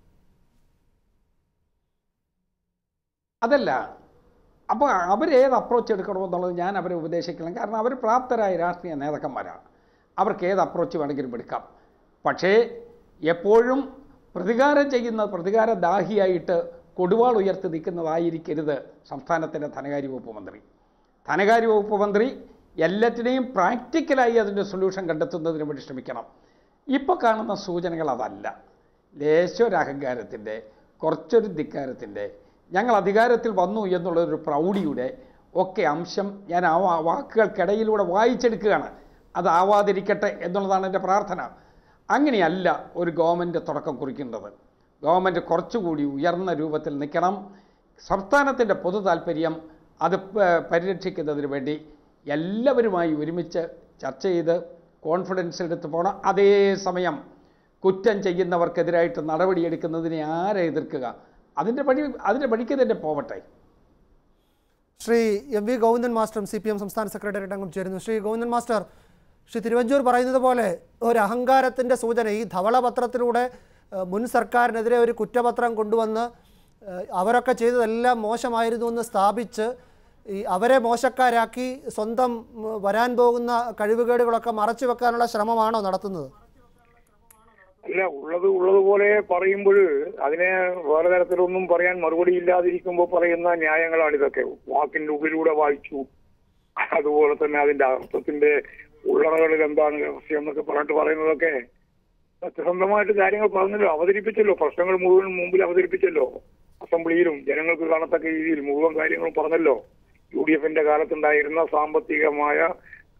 അതല്ല അപ്പോൾ അവരേത് അപ്രോച്ച് എടുക്കണമെന്നുള്ളത് ഞാൻ അവരെ ഉപദേശിക്കണം കാരണം അവർ പ്രാപ്തരായ രാഷ്ട്രീയ നേതാക്കന്മാരാണ് അവർക്ക് ഏത് അപ്രോച്ച് വേണമെങ്കിലും എടുക്കാം പക്ഷേ എപ്പോഴും പ്രതികാരം ചെയ്യുന്ന പ്രതികാരദാഹിയായിട്ട് കൊടുവാൾ ഉയർത്തി നിൽക്കുന്നതായിരിക്കരുത് സംസ്ഥാനത്തിൻ്റെ ധനകാര്യ വകുപ്പ് മന്ത്രി ധനകാര്യ വകുപ്പ് മന്ത്രി എല്ലാറ്റിനെയും പ്രാക്ടിക്കലായി അതിൻ്റെ സൊല്യൂഷൻ കണ്ടെത്തുന്നതിന് വേണ്ടി ശ്രമിക്കണം ഇപ്പോൾ കാണുന്ന സൂചനകൾ അതല്ല ലേശൊരു അഹങ്കാരത്തിൻ്റെ കുറച്ചൊരു ധിക്കാരത്തിൻ്റെ ഞങ്ങൾ അധികാരത്തിൽ വന്നു എന്നുള്ളൊരു പ്രൗഢിയുടെ ഒക്കെ അംശം ഞാൻ ആ വാ- വാക്കുകൾക്കിടയിലൂടെ വായിച്ചെടുക്കുകയാണ് അതാവാതിരിക്കട്ടെ എന്നുള്ളതാണ് എൻ്റെ പ്രാർത്ഥന അങ്ങനെയല്ല ഒരു ഗവൺമെൻറ് തുടക്കം കുറിക്കേണ്ടത് ഗവൺമെൻറ് കുറച്ചുകൂടി ഉയർന്ന രൂപത്തിൽ നിൽക്കണം സംസ്ഥാനത്തിൻ്റെ പൊതു താല്പര്യം അത് പ- പരിരക്ഷിക്കുന്നതിന് വേണ്ടി എല്ലാവരുമായി ഒരുമിച്ച് ചർച്ച ചെയ്ത് കോൺഫിഡൻസ് എടുത്ത് പോകണം അതേസമയം കുറ്റം ചെയ്യുന്നവർക്കെതിരായിട്ട് നടപടിയെടുക്കുന്നതിനെ ആരെ എതിർക്കുക അതിൻ്റെ പണി അതിൻ്റെ പണിക്ക് തന്നെ പോവട്ടെ ശ്രീ എം വി ഗോവിന്ദൻ മാസ്റ്ററും സി പി എം സംസ്ഥാന സെക്രട്ടേറിയറ്റ് അംഗം ചേരുന്നു ശ്രീ ഗോവിന്ദൻ മാസ്റ്റർ ശ്രീ തിരുവഞ്ചൂർ പറയുന്നത് പോലെ ഒരു അഹങ്കാരത്തിൻ്റെ സൂചന ഈ ധവളപത്രത്തിലൂടെ ഏഹ്, മുൻ സർക്കാരിനെതിരെ ഒരു കുറ്റപത്രം കൊണ്ടുവന്ന് ഏഹ്, അവരൊക്കെ ചെയ്തതെല്ലാം മോശമായിരുന്നു എന്ന് സ്ഥാപിച്ച് ഈ അവരെ മോശക്കാരാക്കി സ്വന്തം ഉം, വരാൻ പോകുന്ന കഴിവുകേടുകളൊക്കെ മറച്ചു വെക്കാനുള്ള ശ്രമമാണോ നടത്തുന്നത് അല്ല ഉള്ളത് ഉള്ളതുപോലെ പറയുമ്പോൾ അതിനെ വേറെ തരത്തിലൊന്നും പറയാൻ മറുപടി ഇല്ലാതിരിക്കുമ്പോൾ പറയുന്ന ന്യായങ്ങളാണ് ഇതൊക്കെ വാക്കിന്റെ ഉള്ളിലൂടെ വായിച്ചു അതുപോലെ തന്നെ അതിന്റെ അർത്ഥത്തിന്റെ ഉള്ളറകളിൽ എന്താണ് രഹസ്യം എന്നൊക്കെ പറഞ്ഞിട്ട് പറയുന്നതൊക്കെ സത്യസന്ധമായിട്ട് കാര്യങ്ങൾ പറഞ്ഞല്ലോ അവതരിപ്പിച്ചല്ലോ പ്രശ്നങ്ങൾ മുഴുവൻ മുമ്പിൽ അവതരിപ്പിച്ചല്ലോ അസംബ്ലിയിലും ജനങ്ങൾക്ക് കാണത്തക്ക രീതിയിൽ മുഴുവൻ കാര്യങ്ങളും പറഞ്ഞല്ലോ യു ഡി എഫിന്റെ കാലത്തുണ്ടായിരുന്ന സാമ്പത്തികമായ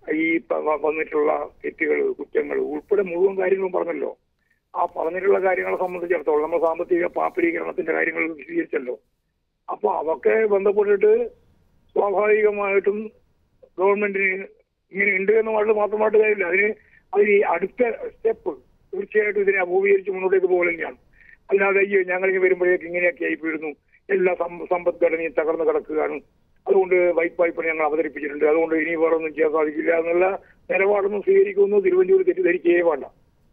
ഈ പ- വ- വന്നിട്ടുള്ള തെറ്റുകൾ കുറ്റങ്ങൾ ഉൾപ്പെടെ മുഴുവൻ കാര്യങ്ങളും പറഞ്ഞല്ലോ ആ പറഞ്ഞിട്ടുള്ള കാര്യങ്ങളെ സംബന്ധിച്ചിടത്തോളം നമ്മൾ സാമ്പത്തിക പാപ്പരീകരണത്തിന്റെ കാര്യങ്ങൾ വിശദീകരിച്ചല്ലോ അപ്പൊ അതൊക്കെ ബന്ധപ്പെട്ടിട്ട് സ്വാഭാവികമായിട്ടും ഗവൺമെന്റിന് ഇങ്ങനെ ഉണ്ട് എന്ന് വളരെ മാത്രമായിട്ട് കാര്യമില്ല അതിന് അതിന് ഈ അടുത്ത സ്റ്റെപ്പ് തീർച്ചയായിട്ടും ഇതിനെ അഭിമുഖീകരിച്ച് മുന്നോട്ടേക്ക് പോകുക തന്നെയാണ് അല്ലാതെ അയ്യോ ഞങ്ങളിങ്ങനെ വരുമ്പോഴേക്ക് ഇങ്ങനെയൊക്കെ ആയിപ്പോയിരുന്നു എല്ലാ സം- സമ്പദ്ഘടനയും തകർന്നു കിടക്കുകയാണ് അതുകൊണ്ട് വൈറ്റ് വായ്പ ഞങ്ങൾ അവതരിപ്പിച്ചിട്ടുണ്ട് അതുകൊണ്ട് ഇനി വേറെ ഒന്നും ചെയ്യാൻ സാധിക്കില്ല എന്നുള്ള നിലപാടൊന്നും സ്വീകരിക്കുമെന്ന് തിരുവഞ്ചൂർ തെറ്റിദ്ധരിക്കുകയേ വേണ്ട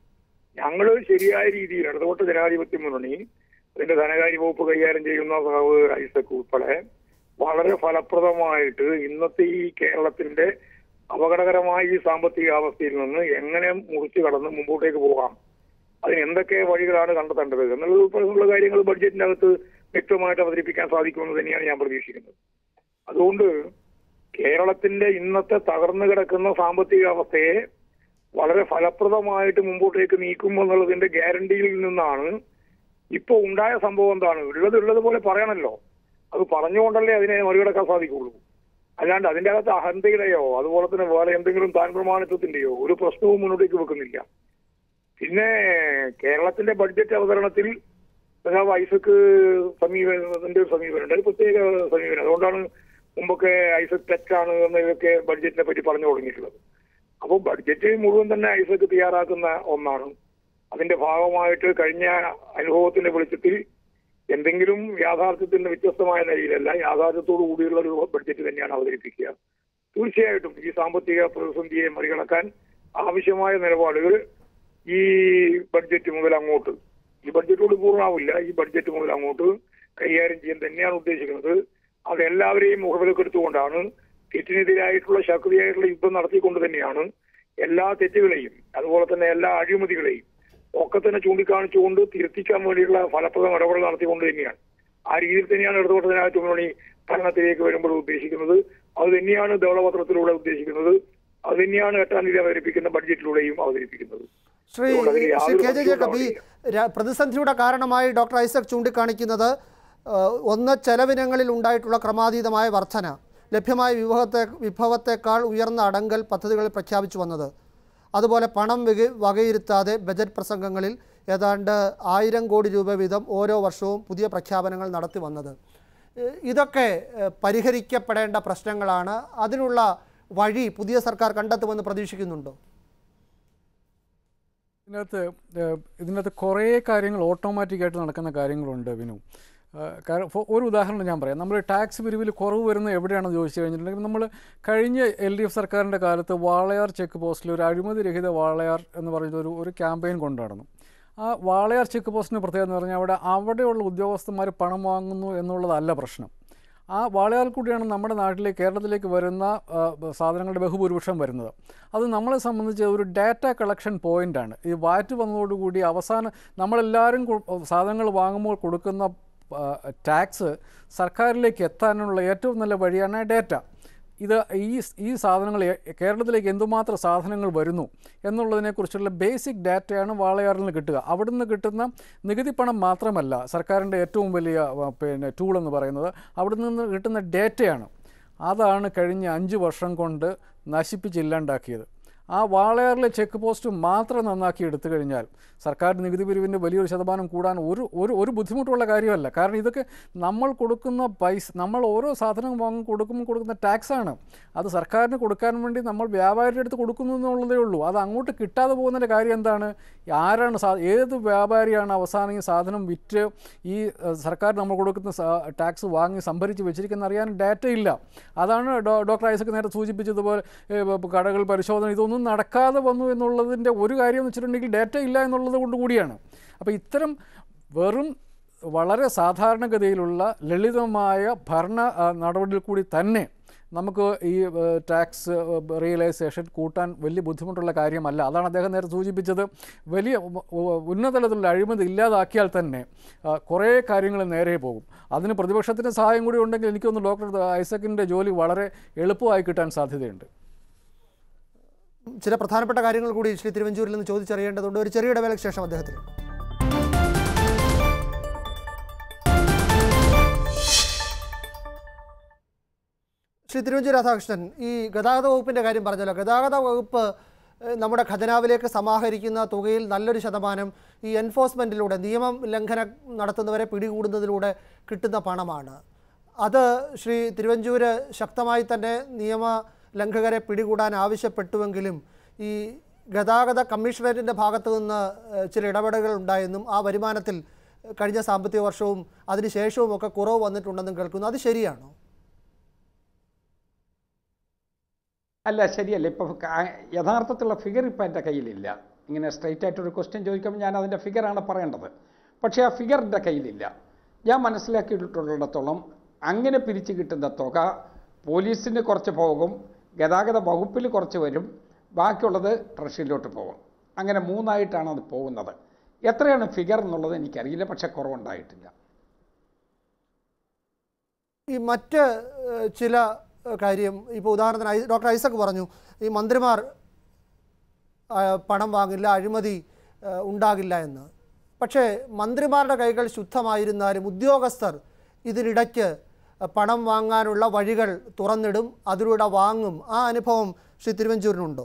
ഞങ്ങൾ ശരിയായ രീതിയിൽ ഇടതുപക്ഷ ജനാധിപത്യ മുന്നണി അതിന്റെ ധനകാര്യ വകുപ്പ് കൈകാര്യം ചെയ്യുന്ന സഹാവ് ഐസക് ഉൾപ്പെടെ വളരെ ഫലപ്രദമായിട്ട് ഇന്നത്തെ ഈ കേരളത്തിന്റെ അപകടകരമായ ഈ സാമ്പത്തിക അവസ്ഥയിൽ നിന്ന് എങ്ങനെ മുറിച്ചു കടന്ന് മുമ്പോട്ടേക്ക് പോകാം അതിന് എന്തൊക്കെ വഴികളാണ് കണ്ടെത്തേണ്ടത് എന്നുള്ളത് ഉൾപ്പെടെയുള്ള കാര്യങ്ങൾ ബഡ്ജറ്റിന്റെ അകത്ത് വ്യക്തമായിട്ട് അവതരിപ്പിക്കാൻ സാധിക്കുമെന്ന് തന്നെയാണ് ഞാൻ പ്രതീക്ഷിക്കുന്നത് അതുകൊണ്ട് കേരളത്തിന്റെ ഇന്നത്തെ തകർന്നു കിടക്കുന്ന സാമ്പത്തിക അവസ്ഥയെ വളരെ ഫലപ്രദമായിട്ട് മുമ്പോട്ടേക്ക് നീക്കും എന്നുള്ളതിന്റെ ഗ്യാരണ്ടിയിൽ നിന്നാണ് ഇപ്പൊ ഉണ്ടായ സംഭവം എന്താണ് ഉള്ളത് ഉള്ളത് പോലെ പറയണല്ലോ അത് പറഞ്ഞുകൊണ്ടല്ലേ അതിനെ മറികടക്കാൻ സാധിക്കുള്ളൂ അല്ലാണ്ട് അതിന്റെ അകത്ത് അഹന്തയുടെയോ അതുപോലെ തന്നെ വേറെ എന്തെങ്കിലും താൻ പ്രമാണിത്വത്തിന്റെയോ ഒരു പ്രശ്നവും മുന്നോട്ടേക്ക് വെക്കുന്നില്ല പിന്നെ കേരളത്തിന്റെ ബഡ്ജറ്റ് അവതരണത്തിൽ സഖാവ് ഐസക്ക് സമീപനത്തിന്റെ ഒരു സമീപനമുണ്ട് ഒരു പ്രത്യേക സമീപനം അതുകൊണ്ടാണ് മുമ്പൊക്കെ ഐസക് തെറ്റാണ് എന്നതൊക്കെ ബഡ്ജറ്റിനെ പറ്റി പറഞ്ഞു തുടങ്ങിയിട്ടുള്ളത് അപ്പോൾ ബഡ്ജറ്റ് മുഴുവൻ തന്നെ ഐസക് തയ്യാറാക്കുന്ന ഒന്നാണ് അതിന്റെ ഭാഗമായിട്ട് കഴിഞ്ഞ അനുഭവത്തിന്റെ വെളിച്ചത്തിൽ എന്തെങ്കിലും യാഥാർത്ഥ്യത്തിന്റെ വ്യത്യസ്തമായ നിലയിലല്ല യാഥാർത്ഥ്യത്തോടു കൂടിയുള്ള ഒരു ബഡ്ജറ്റ് തന്നെയാണ് അവതരിപ്പിക്കുക തീർച്ചയായിട്ടും ഈ സാമ്പത്തിക പ്രതിസന്ധിയെ മറികടക്കാൻ ആവശ്യമായ നിലപാടുകൾ ഈ ബഡ്ജറ്റ് മുതൽ അങ്ങോട്ട് ഈ ബഡ്ജറ്റോട് പൂർണ്ണമാവില്ല ഈ ബഡ്ജറ്റ് മുതൽ അങ്ങോട്ട് കൈകാര്യം ചെയ്യാൻ തന്നെയാണ് ഉദ്ദേശിക്കുന്നത് അത് എല്ലാവരെയും മുഖവിലക്കെടുത്തുകൊണ്ടാണ് തെറ്റിനെതിരായിട്ടുള്ള ശക്തിയായിട്ടുള്ള യുദ്ധം നടത്തിക്കൊണ്ട് തന്നെയാണ് എല്ലാ തെറ്റുകളെയും അതുപോലെ തന്നെ എല്ലാ അഴിമതികളെയും ഒക്കെ തന്നെ ചൂണ്ടിക്കാണിച്ചുകൊണ്ട് തിരുത്തിക്കാൻ വേണ്ടിയുള്ള ഫലപ്രദം ഇടപെടൽ നടത്തിക്കൊണ്ട് തന്നെയാണ് ആ രീതിയിൽ തന്നെയാണ് ഇടതുപക്ഷ ജനാധിപത്യ മുന്നണി ഭരണത്തിലേക്ക് വരുമ്പോൾ ഉദ്ദേശിക്കുന്നത് അത് തന്നെയാണ് ധവളപത്രത്തിലൂടെ ഉദ്ദേശിക്കുന്നത് അത് തന്നെയാണ് എട്ടാം തീയതി അവതരിപ്പിക്കുന്ന ബഡ്ജറ്റിലൂടെയും അവതരിപ്പിക്കുന്നത് ശ്രീ അതുകൊണ്ട് അതിൽ ശ്രീ യാതൊരു കെ ജെ ജേക്കബ് ഈ സംശയവും ര- പ്രതിസന്ധിയുടെ കാരണമായി ഡോക്ടർ ഐസക് ചൂണ്ടിക്കാണിക്കുന്നത് ആ, ഒന്ന് ചെലവിനങ്ങളിൽ ഉണ്ടായിട്ടുള്ള ക്രമാതീതമായ വർധന ലഭ്യമായ വിഭവത്തെ വിഭവത്തെക്കാൾ ഉയർന്ന അടങ്കൽ പദ്ധതികളിൽ പ്രഖ്യാപിച്ചു വന്നത് അതുപോലെ പണം വക വകയിരുത്താതെ ബജറ്റ് പ്രസംഗങ്ങളിൽ ഏതാണ്ട് ആയിരം കോടി രൂപ വീതം ഓരോ വർഷവും പുതിയ പ്രഖ്യാപനങ്ങൾ നടത്തി വന്നത് ഏഹ് ഇതൊക്കെ ഏഹ് പരിഹരിക്കപ്പെടേണ്ട പ്രശ്നങ്ങളാണ് അതിനുള്ള വഴി പുതിയ സർക്കാർ കണ്ടെത്തുമെന്ന് പ്രതീക്ഷിക്കുന്നുണ്ടോ ഇതിനകത്ത് ഏഹ്, ഇതിനകത്ത് കുറേ കാര്യങ്ങൾ ഓട്ടോമാറ്റിക്കായിട്ട് നടക്കുന്ന കാര്യങ്ങളുണ്ട് വിനു ഏഹ്, കാരണം ഫോ- ഒരു ഉദാഹരണം ഞാൻ പറയാം നമ്മൾ ടാക്സ് പിരിവിൽ കുറവ് വരുന്നത് എവിടെയാണെന്ന് ചോദിച്ചു കഴിഞ്ഞിട്ടുണ്ടെങ്കിൽ നമ്മൾ കഴിഞ്ഞ എൽ ഡി എഫ് സർക്കാരിൻ്റെ കാലത്ത് വാളയാർ ചെക്ക് പോസ്റ്റിൽ ഒരു അഴിമതി രഹിത വാളയാർ എന്ന് പറയുന്ന ഒരു ഒരു ക്യാമ്പയിൻ കൊണ്ടുനടന്നു ആ വാളയാർ ചെക്ക് പോസ്റ്റിൻ്റെ പ്രത്യേകത എന്ന് പറഞ്ഞാൽ അവിടെ അവിടെയുള്ള ഉദ്യോഗസ്ഥന്മാർ പണം വാങ്ങുന്നു എന്നുള്ളതല്ല പ്രശ്നം ആ വാളയാർ കൂടിയാണ് നമ്മുടെ നാട്ടിലേക്ക് കേരളത്തിലേക്ക് വരുന്ന ആ, സാധനങ്ങളുടെ ബഹുഭൂരിപക്ഷം വരുന്നത് അത് നമ്മളെ സംബന്ധിച്ച് ഒരു ഡാറ്റ കളക്ഷൻ പോയിൻ്റാണ് ഈ വാറ്റ് വന്നതോടുകൂടി അവസാനം നമ്മളെല്ലാവരും കൊ- സാധനങ്ങൾ വാങ്ങുമ്പോൾ കൊടുക്കുന്ന ടാക്സ് സർക്കാരിലേക്ക് എത്താനുള്ള ഏറ്റവും നല്ല വഴിയാണ് ഡാറ്റ ഇത് ഈ ഈ സാധനങ്ങൾ എ- കേരളത്തിലേക്ക് എന്തുമാത്രം സാധനങ്ങൾ വരുന്നു എന്നുള്ളതിനെക്കുറിച്ചുള്ള ബേസിക് ഡാറ്റയാണ് വാളയാറിൽ നിന്ന് കിട്ടുക അവിടുന്ന് കിട്ടുന്ന നികുതി പണം മാത്രമല്ല സർക്കാരിൻ്റെ ഏറ്റവും വലിയ ആ, പിന്നെ ടൂൾ എന്ന് പറയുന്നത് അവിടെ നിന്ന് കിട്ടുന്ന ഡാറ്റയാണ് അതാണ് കഴിഞ്ഞ അഞ്ച് വർഷം കൊണ്ട് നശിപ്പിച്ചില്ലാണ്ടാക്കിയത് ആ വാളയാറിലെ ചെക്ക് പോസ്റ്റ് മാത്രം നന്നാക്കി എടുത്തു കഴിഞ്ഞാൽ സർക്കാർ നികുതി പിരിവിൻ്റെ വലിയൊരു ശതമാനം കൂടാൻ ഒരു ഒരു ഒരു ബുദ്ധിമുട്ടുള്ള കാര്യമല്ല കാരണം ഇതൊക്കെ നമ്മൾ കൊടുക്കുന്ന പൈസ നമ്മൾ ഓരോ സാധനം വാങ്ങി കൊടുക്കുമ്പോൾ കൊടുക്കുന്ന ടാക്സാണ് അത് സർക്കാരിന് കൊടുക്കാൻ വേണ്ടി നമ്മൾ വ്യാപാരിയുടെ അടുത്ത് കൊടുക്കുന്നു എന്നുള്ളതേ ഉള്ളൂ അത് അങ്ങോട്ട് കിട്ടാതെ പോകുന്നതിൻ്റെ കാര്യം എന്താണ് ആരാണ് സാ ഏത് വ്യാപാരിയാണ് അവസാനം ഈ സാധനം വിറ്റ് ഈ ഏഹ്, സർക്കാർ നമ്മൾ കൊടുക്കുന്ന സാ- ടാക്സ് വാങ്ങി സംഭരിച്ച് വെച്ചിരിക്കുന്ന അറിയാൻ ഡാറ്റ ഇല്ല അതാണ് ഡോ ഡോക്ടർ ഐസക് നേരെ സൂചിപ്പിച്ചതുപോലെ ഏഹ്, ബ- കടകൾ പരിശോധന ഇതൊന്നും നടക്കാതെ വന്നു എന്നുള്ളതിൻ്റെ ഒരു കാര്യം എന്ന് വെച്ചിട്ടുണ്ടെങ്കിൽ ഡാറ്റ ഇല്ല എന്നുള്ളത് കൊണ്ട് കൂടിയാണ് അപ്പോൾ ഇത്തരം വെറും വളരെ സാധാരണഗതിയിലുള്ള ലളിതമായ ഭരണ ആ, നടപടിയിൽ കൂടി തന്നെ നമുക്ക് ഈ ഏഹ്, ടാക്സ് ഏഹ്, റിയലൈസേഷൻ കൂട്ടാൻ വലിയ ബുദ്ധിമുട്ടുള്ള കാര്യമല്ല അതാണ് അദ്ദേഹം നേരെ സൂചിപ്പിച്ചത് വലിയ ഉ- ഉ- ഉന്നതതലത്തിലുള്ള അഴിമതി ഇല്ലാതാക്കിയാൽ തന്നെ ആ, കുറേ കാര്യങ്ങൾ നേരെ പോകും അതിന് പ്രതിപക്ഷത്തിൻ്റെ സഹായം കൂടി ഉണ്ടെങ്കിൽ എനിക്കൊന്ന് ഡോക്ടർ ഐസക്കിൻ്റെ ജോലി വളരെ എളുപ്പമായി കിട്ടാൻ സാധ്യതയുണ്ട് ചില പ്രധാനപ്പെട്ട കാര്യങ്ങൾ കൂടി ശ്രീ തിരുവഞ്ചൂരിൽ നിന്ന് ചോദിച്ചറിയേണ്ടതുണ്ട് ഒരു ചെറിയ ഇടവേളയ്ക്ക് ശേഷം അദ്ദേഹത്തിന് ശ്രീ തിരുവഞ്ചൂർ രാധാകൃഷ്ണൻ ഈ ഗതാഗത വകുപ്പിൻ്റെ കാര്യം പറഞ്ഞല്ലോ ഗതാഗത വകുപ്പ് ഏഹ്, നമ്മുടെ ഖജനാവിലേക്ക് സമാഹരിക്കുന്ന തുകയിൽ നല്ലൊരു ശതമാനം ഈ എൻഫോഴ്സ്മെൻറ്റിലൂടെ നിയമം ലംഘനം നടത്തുന്നവരെ പിടികൂടുന്നതിലൂടെ കിട്ടുന്ന പണമാണ് അത് ശ്രീ തിരുവഞ്ചൂര് ശക്തമായി തന്നെ നിയമ ലംഘകരെ പിടികൂടാൻ ആവശ്യപ്പെട്ടുവെങ്കിലും ഈ ഗതാഗത കമ്മീഷണറേറ്റിൻ്റെ ഭാഗത്തു നിന്ന് ഏഹ്, ചില ഇടപെടലുകൾ ഉണ്ടായെന്നും ആ വരുമാനത്തിൽ കഴിഞ്ഞ സാമ്പത്തിക വർഷവും അതിനുശേഷവും ഒക്കെ കുറവ് വന്നിട്ടുണ്ടെന്നും കേൾക്കുന്നു അത് ശരിയാണോ അല്ല ശരിയല്ല ഇപ്പം യഥാർത്ഥത്തിലുള്ള ഫിഗർ ഇപ്പം എൻ്റെ കയ്യിലില്ല ഇങ്ങനെ സ്ട്രൈറ്റ് ആയിട്ടൊരു ക്വസ്റ്റ്യൻ ചോദിക്കുമ്പോൾ ഞാൻ അതിൻ്റെ ഫിഗറാണ് പറയേണ്ടത് പക്ഷേ ആ ഫിഗർ എൻ്റെ കയ്യിലില്ല ഞാൻ മനസ്സിലാക്കിയിട്ടുള്ളിടത്തോളം അങ്ങനെ പിരിച്ചു കിട്ടുന്ന തുക പോലീസിന് കുറച്ച് പോകും ഗതാഗത വകുപ്പിൽ കുറച്ച് വരും ബാക്കിയുള്ളത് ട്രഷറിയിലോട്ട് പോകും അങ്ങനെ മൂന്നായിട്ടാണ് അത് പോകുന്നത് എത്രയാണ് ഫിഗർ എന്നുള്ളത് എനിക്കറിയില്ല പക്ഷേ കുറവുണ്ടായിട്ടില്ല ഈ മറ്റ് ഏഹ്, ചില ഏഹ്, കാര്യം ഇപ്പോൾ ഉദാഹരണത്തിന് ഐ- ഡോക്ടർ ഐസക് പറഞ്ഞു ഈ മന്ത്രിമാർ ആ, പണം വാങ്ങില്ല അഴിമതി ഏഹ്, ഉണ്ടാകില്ല എന്ന് പക്ഷേ മന്ത്രിമാരുടെ കൈകൾ ശുദ്ധമായിരുന്നാലും ഉദ്യോഗസ്ഥർ ഇതിനിടയ്ക്ക് പണം വാങ്ങാനുള്ള വഴികൾ തുറന്നിടും അതിലൂടെ വാങ്ങും ആ അനുഭവം ശ്രീ തിരുവഞ്ചൂരിനുണ്ടോ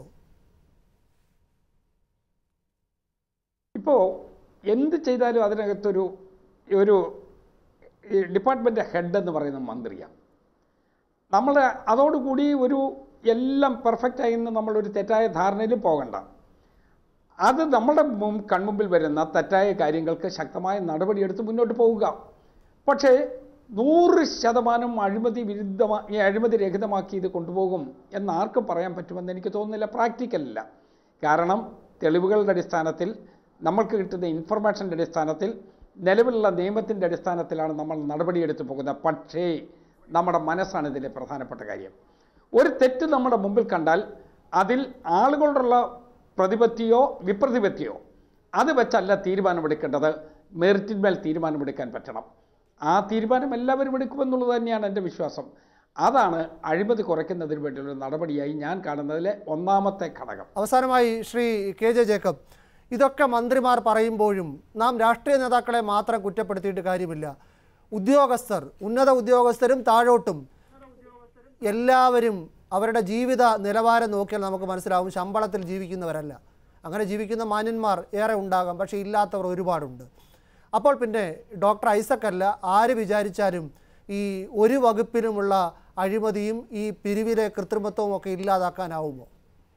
ഇപ്പോൾ എന്ത് ചെയ്താലും അതിനകത്തൊരു ഒരു ഈ ഡിപ്പാർട്ട്മെൻ്റ് ഹെഡ് എന്ന് പറയുന്ന മന്ത്രിയാണ് നമ്മൾ അതോടുകൂടി ഒരു എല്ലാം പെർഫെക്റ്റായി എന്ന് നമ്മളൊരു തെറ്റായ ധാരണയിലും പോകണ്ട അത് നമ്മുടെ മുൻ കൺമുമ്പിൽ വരുന്ന തെറ്റായ കാര്യങ്ങൾക്ക് ശക്തമായ നടപടിയെടുത്ത് മുന്നോട്ട് പോവുക പക്ഷേ നൂറ് ശതമാനം അഴിമതി വിരുദ്ധമാ ഈ അഴിമതി രഹിതമാക്കി ഇത് കൊണ്ടുപോകും എന്ന് ആർക്കും പറയാൻ പറ്റുമെന്ന് എനിക്ക് തോന്നുന്നില്ല പ്രാക്ടിക്കലല്ല കാരണം തെളിവുകളുടെ അടിസ്ഥാനത്തിൽ നമ്മൾക്ക് കിട്ടുന്ന ഇൻഫർമേഷൻ്റെ അടിസ്ഥാനത്തിൽ നിലവിലുള്ള നിയമത്തിൻ്റെ അടിസ്ഥാനത്തിലാണ് നമ്മൾ നടപടിയെടുത്ത് പോകുന്നത് പക്ഷേ നമ്മുടെ മനസ്സാണ് ഇതിലെ പ്രധാനപ്പെട്ട കാര്യം ഒരു തെറ്റ് നമ്മുടെ മുമ്പിൽ കണ്ടാൽ അതിൽ ആളുകളോടുള്ള പ്രതിപത്തിയോ വിപ്രതിപത്തിയോ അത് വെച്ചല്ല തീരുമാനമെടുക്കേണ്ടത് മെറിറ്റിന്മേൽ തീരുമാനമെടുക്കാൻ പറ്റണം ആ തീരുമാനം എല്ലാവരും എടുക്കുമെന്നുള്ളത് തന്നെയാണ് എൻ്റെ വിശ്വാസം അതാണ് അഴിമതി കുറയ്ക്കുന്നതിന് വേണ്ടിയുള്ള നടപടിയായി ഞാൻ കാണുന്നതിലെ ഒന്നാമത്തെ ഘടകം അവസാനമായി ശ്രീ കെ ജെ ജേക്കബ് ഇതൊക്കെ മന്ത്രിമാർ പറയുമ്പോഴും നാം രാഷ്ട്രീയ നേതാക്കളെ മാത്രം കുറ്റപ്പെടുത്തിയിട്ട് കാര്യമില്ല ഉദ്യോഗസ്ഥർ ഉന്നത ഉദ്യോഗസ്ഥരും താഴോട്ടും എല്ലാവരും അവരുടെ ജീവിത നിലവാരം നോക്കിയാൽ നമുക്ക് മനസ്സിലാവും ശമ്പളത്തിൽ ജീവിക്കുന്നവരല്ല അങ്ങനെ ജീവിക്കുന്ന മാന്യന്മാർ ഏറെ ഉണ്ടാകാം പക്ഷേ ഇല്ലാത്തവർ ഒരുപാടുണ്ട് അപ്പോൾ പിന്നെ ഡോക്ടർ ഐസക് അല്ല ആര് വിചാരിച്ചാലും ഈ ഒരു വകുപ്പിനുമുള്ള അഴിമതിയും ഈ പിരിവിലെ കൃത്രിമത്വവും ഒക്കെ ഇല്ലാതാക്കാനാവുമോ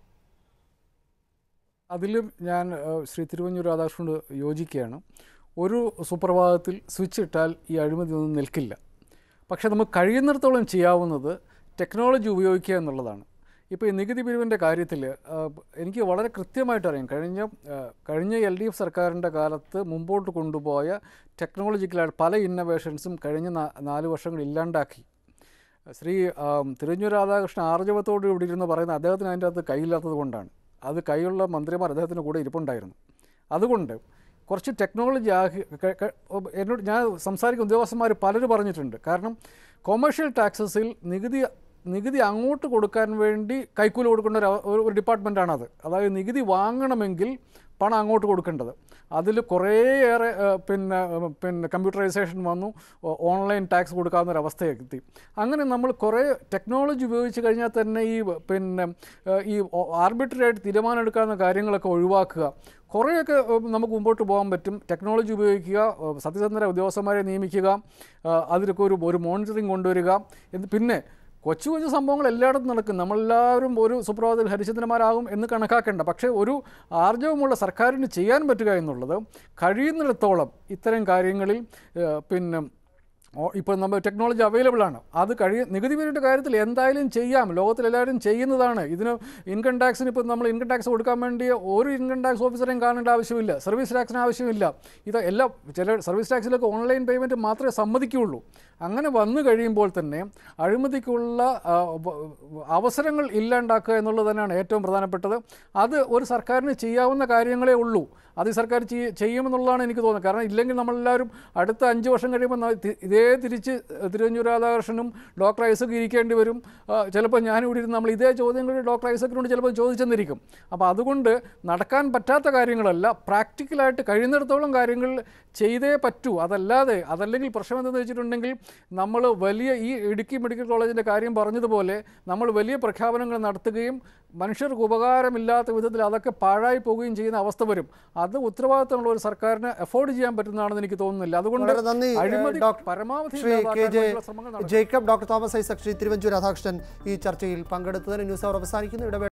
അതിലും ഞാൻ ഏഹ്, ശ്രീ തിരുവഞ്ചൂർ രാധാകൃഷ്ണനോട് യോജിക്കുകയാണ് ഒരു സുപ്രഭാതത്തിൽ സ്വിച്ച് ഇട്ടാൽ ഈ അഴിമതി ഒന്നും നിൽക്കില്ല പക്ഷേ നമുക്ക് കഴിയുന്നിടത്തോളം ചെയ്യാവുന്നത് ടെക്നോളജി ഉപയോഗിക്കുക എന്നുള്ളതാണ് ഇപ്പോൾ ഈ നികുതി പിരിവിൻ്റെ കാര്യത്തിൽ എനിക്ക് വളരെ കൃത്യമായിട്ട് അറിയാം കഴിഞ്ഞ ഏഹ്, കഴിഞ്ഞ എൽ ഡി എഫ് സർക്കാരിൻ്റെ കാലത്ത് മുമ്പോട്ട് കൊണ്ടുപോയ ടെക്നോളജിക്കലായിട്ട് പല ഇന്നവേഷൻസും കഴിഞ്ഞ നാ- നാല് വർഷങ്ങൾ ഇല്ലാണ്ടാക്കി ശ്രീ ആം, തിരുവഞ്ചൂർ രാധാകൃഷ്ണൻ ആർജവത്തോട് ഇവിടെ ഇരുന്ന് പറയുന്ന അദ്ദേഹത്തിന് അതിൻ്റെ അകത്ത് കൈയില്ലാത്തത് കൊണ്ടാണ് അത് കൈയുള്ള മന്ത്രിമാർ അദ്ദേഹത്തിൻ്റെ കൂടെ ഇരിപ്പുണ്ടായിരുന്നു അതുകൊണ്ട് കുറച്ച് ടെക്നോളജി ആഹി ക- ക- എന്നോട് ഞാൻ സംസാരിക്കുന്ന ഉദ്യോഗസ്ഥന്മാർ പലരും പറഞ്ഞിട്ടുണ്ട് കാരണം കൊമേഴ്ഷ്യൽ ടാക്സസിൽ നികുതി നികുതി അങ്ങോട്ട് കൊടുക്കാൻ വേണ്ടി കൈക്കൂലി കൊടുക്കേണ്ട ഒരു അവ- ഒരു- ഒരു ഡിപ്പാർട്ട്മെൻറ്റാണത് അതായത് നികുതി വാങ്ങണമെങ്കിൽ പണം അങ്ങോട്ട് കൊടുക്കേണ്ടത് അതിൽ കുറേയേറെ ഏഹ്, പിന്നെ ഏഹ്, പിന്നെ കമ്പ്യൂട്ടറൈസേഷൻ വന്നു ഓ- ഓൺലൈൻ ടാക്സ് കൊടുക്കാവുന്ന ഒരു അവസ്ഥയെത്തി അങ്ങനെ നമ്മൾ കുറേ ടെക്നോളജി ഉപയോഗിച്ച് കഴിഞ്ഞാൽ തന്നെ ഈ പിന്നെ ഏഹ്, ഈ ആർബിട്രറി ആയിട്ട് തീരുമാനമെടുക്കാവുന്ന കാര്യങ്ങളൊക്കെ ഒഴിവാക്കുക കുറേയൊക്കെ ഏഹ്, നമുക്ക് മുമ്പോട്ട് പോകാൻ പറ്റും ടെക്നോളജി ഉപയോഗിക്കുക ഏഹ്, സത്യസന്ധര ഉദ്യോഗസ്ഥന്മാരെ നിയമിക്കുക ഏഹ്, അതിലൊക്കെ ഒരു ഒരു മോണിറ്ററിങ് കൊണ്ടുവരിക എന്ന് പിന്നെ കൊച്ചു കൊച്ചു സംഭവങ്ങൾ എല്ലായിടത്തും നടക്കും നമ്മളെല്ലാവരും ഒരു സുപ്രഭാതത്തിൽ ഹരിചന്ദ്രന്മാരാകും എന്ന് കണക്കാക്കേണ്ട പക്ഷേ ഒരു ആർജവമുള്ള സർക്കാരിന് ചെയ്യാൻ പറ്റുക എന്നുള്ളത് കഴിയുന്നിടത്തോളം ഇത്തരം കാര്യങ്ങളിൽ ഏഹ്, പിന്നെ ഓ- ഇപ്പോൾ നമ്മൾ ടെക്നോളജി അവൈലബിൾ ആണ് അത് കഴിയ നികുതി പിരിവിൻ്റെ കാര്യത്തിൽ എന്തായാലും ചെയ്യാം ലോകത്തിൽ എല്ലാവരും ചെയ്യുന്നതാണ് ഇതിന് ഇൻകം ടാക്സിന് ഇപ്പോൾ നമ്മൾ ഇൻകം ടാക്സ് കൊടുക്കാൻ വേണ്ടി ഒരു ഇൻകം ടാക്സ് ഓഫീസറെയും കാണേണ്ട ആവശ്യമില്ല സർവീസ് ടാക്സിന് ആവശ്യമില്ല ഇത് എല്ലാം ചില സർവീസ് ടാക്സിലൊക്കെ ഓൺലൈൻ പേയ്മെൻറ്റ് മാത്രമേ സമ്മതിക്കുകയുള്ളൂ അങ്ങനെ വന്നു കഴിയുമ്പോൾ തന്നെ അഴിമതിക്കുള്ള ആ, വ- അവസരങ്ങൾ ഇല്ലാണ്ടാക്കുക എന്നുള്ളത് തന്നെയാണ് ഏറ്റവും പ്രധാനപ്പെട്ടത് അത് ഒരു സർക്കാരിന് ചെയ്യാവുന്ന കാര്യങ്ങളേ ഉള്ളൂ അത് ഈ സർക്കാർ ചെയ്യ- ചെയ്യുമെന്നുള്ളതാണ് എനിക്ക് തോന്നുന്നത് കാരണം ഇല്ലെങ്കിൽ നമ്മളെല്ലാവരും അടുത്ത അഞ്ച് വർഷം കഴിയുമ്പോൾ ന- തി- ഇതേ ഇതേ തിരിച്ച് തിരുവഞ്ചൂർ രാധാകൃഷ്ണനും ഡോക്ടർ ഐസക് ഇരിക്കേണ്ടി വരും ആ, ചിലപ്പോൾ ഞാനിവിടെ ഇരുന്ന് നമ്മൾ ഇതേ ചോദ്യങ്ങൾ ഡോക്ടർ ഐസക്കിനോട് ചിലപ്പോൾ ചോദിച്ചെന്നിരിക്കും അപ്പോൾ അതുകൊണ്ട് നടക്കാൻ പറ്റാത്ത കാര്യങ്ങളല്ല പ്രാക്ടിക്കലായിട്ട് കഴിയുന്നിടത്തോളം കാര്യങ്ങൾ ചെയ്തേ പറ്റൂ അതല്ലാതെ അതല്ലെങ്കിൽ പ്രശ്നം എന്തെന്ന് വെച്ചിട്ടുണ്ടെങ്കിൽ നമ്മൾ വലിയ ഈ ഇടുക്കി മെഡിക്കൽ കോളേജിൻ്റെ കാര്യം പറഞ്ഞതുപോലെ നമ്മൾ വലിയ പ്രഖ്യാപനങ്ങൾ നടത്തുകയും മനുഷ്യർക്ക് ഉപകാരമില്ലാത്ത വിധത്തിൽ അതൊക്കെ പാഴായി പോവുകയും ചെയ്യുന്ന അവസ്ഥ വരും അത് ഉത്തരവാദിത്തമുള്ള ഒരു സർക്കാരിന് അഫോർഡ് ചെയ്യാൻ പറ്റുന്നതാണെന്ന് എനിക്ക് തോന്നുന്നില്ല അതുകൊണ്ട് വളരെ നന്ദി അഴിമതി ഡോക്ടർ പരമാവധി ശ്രീ കെ ഇല്ലാതാക്കാൻ ജെ വേണ്ടിയുള്ള ശ്രമങ്ങൾ നടക്കണം. ജേക്കബ് ഡോക്ടർ തോമസ് ഐസക് ശ്രീ തിരുവഞ്ചൂർ രാധാകൃഷ്ണൻ ഈ ചർച്ചയിൽ പങ്കെടുത്തതിന് ന്യൂസ് അവർ അവസാനിക്കുന്നു ഇടവേള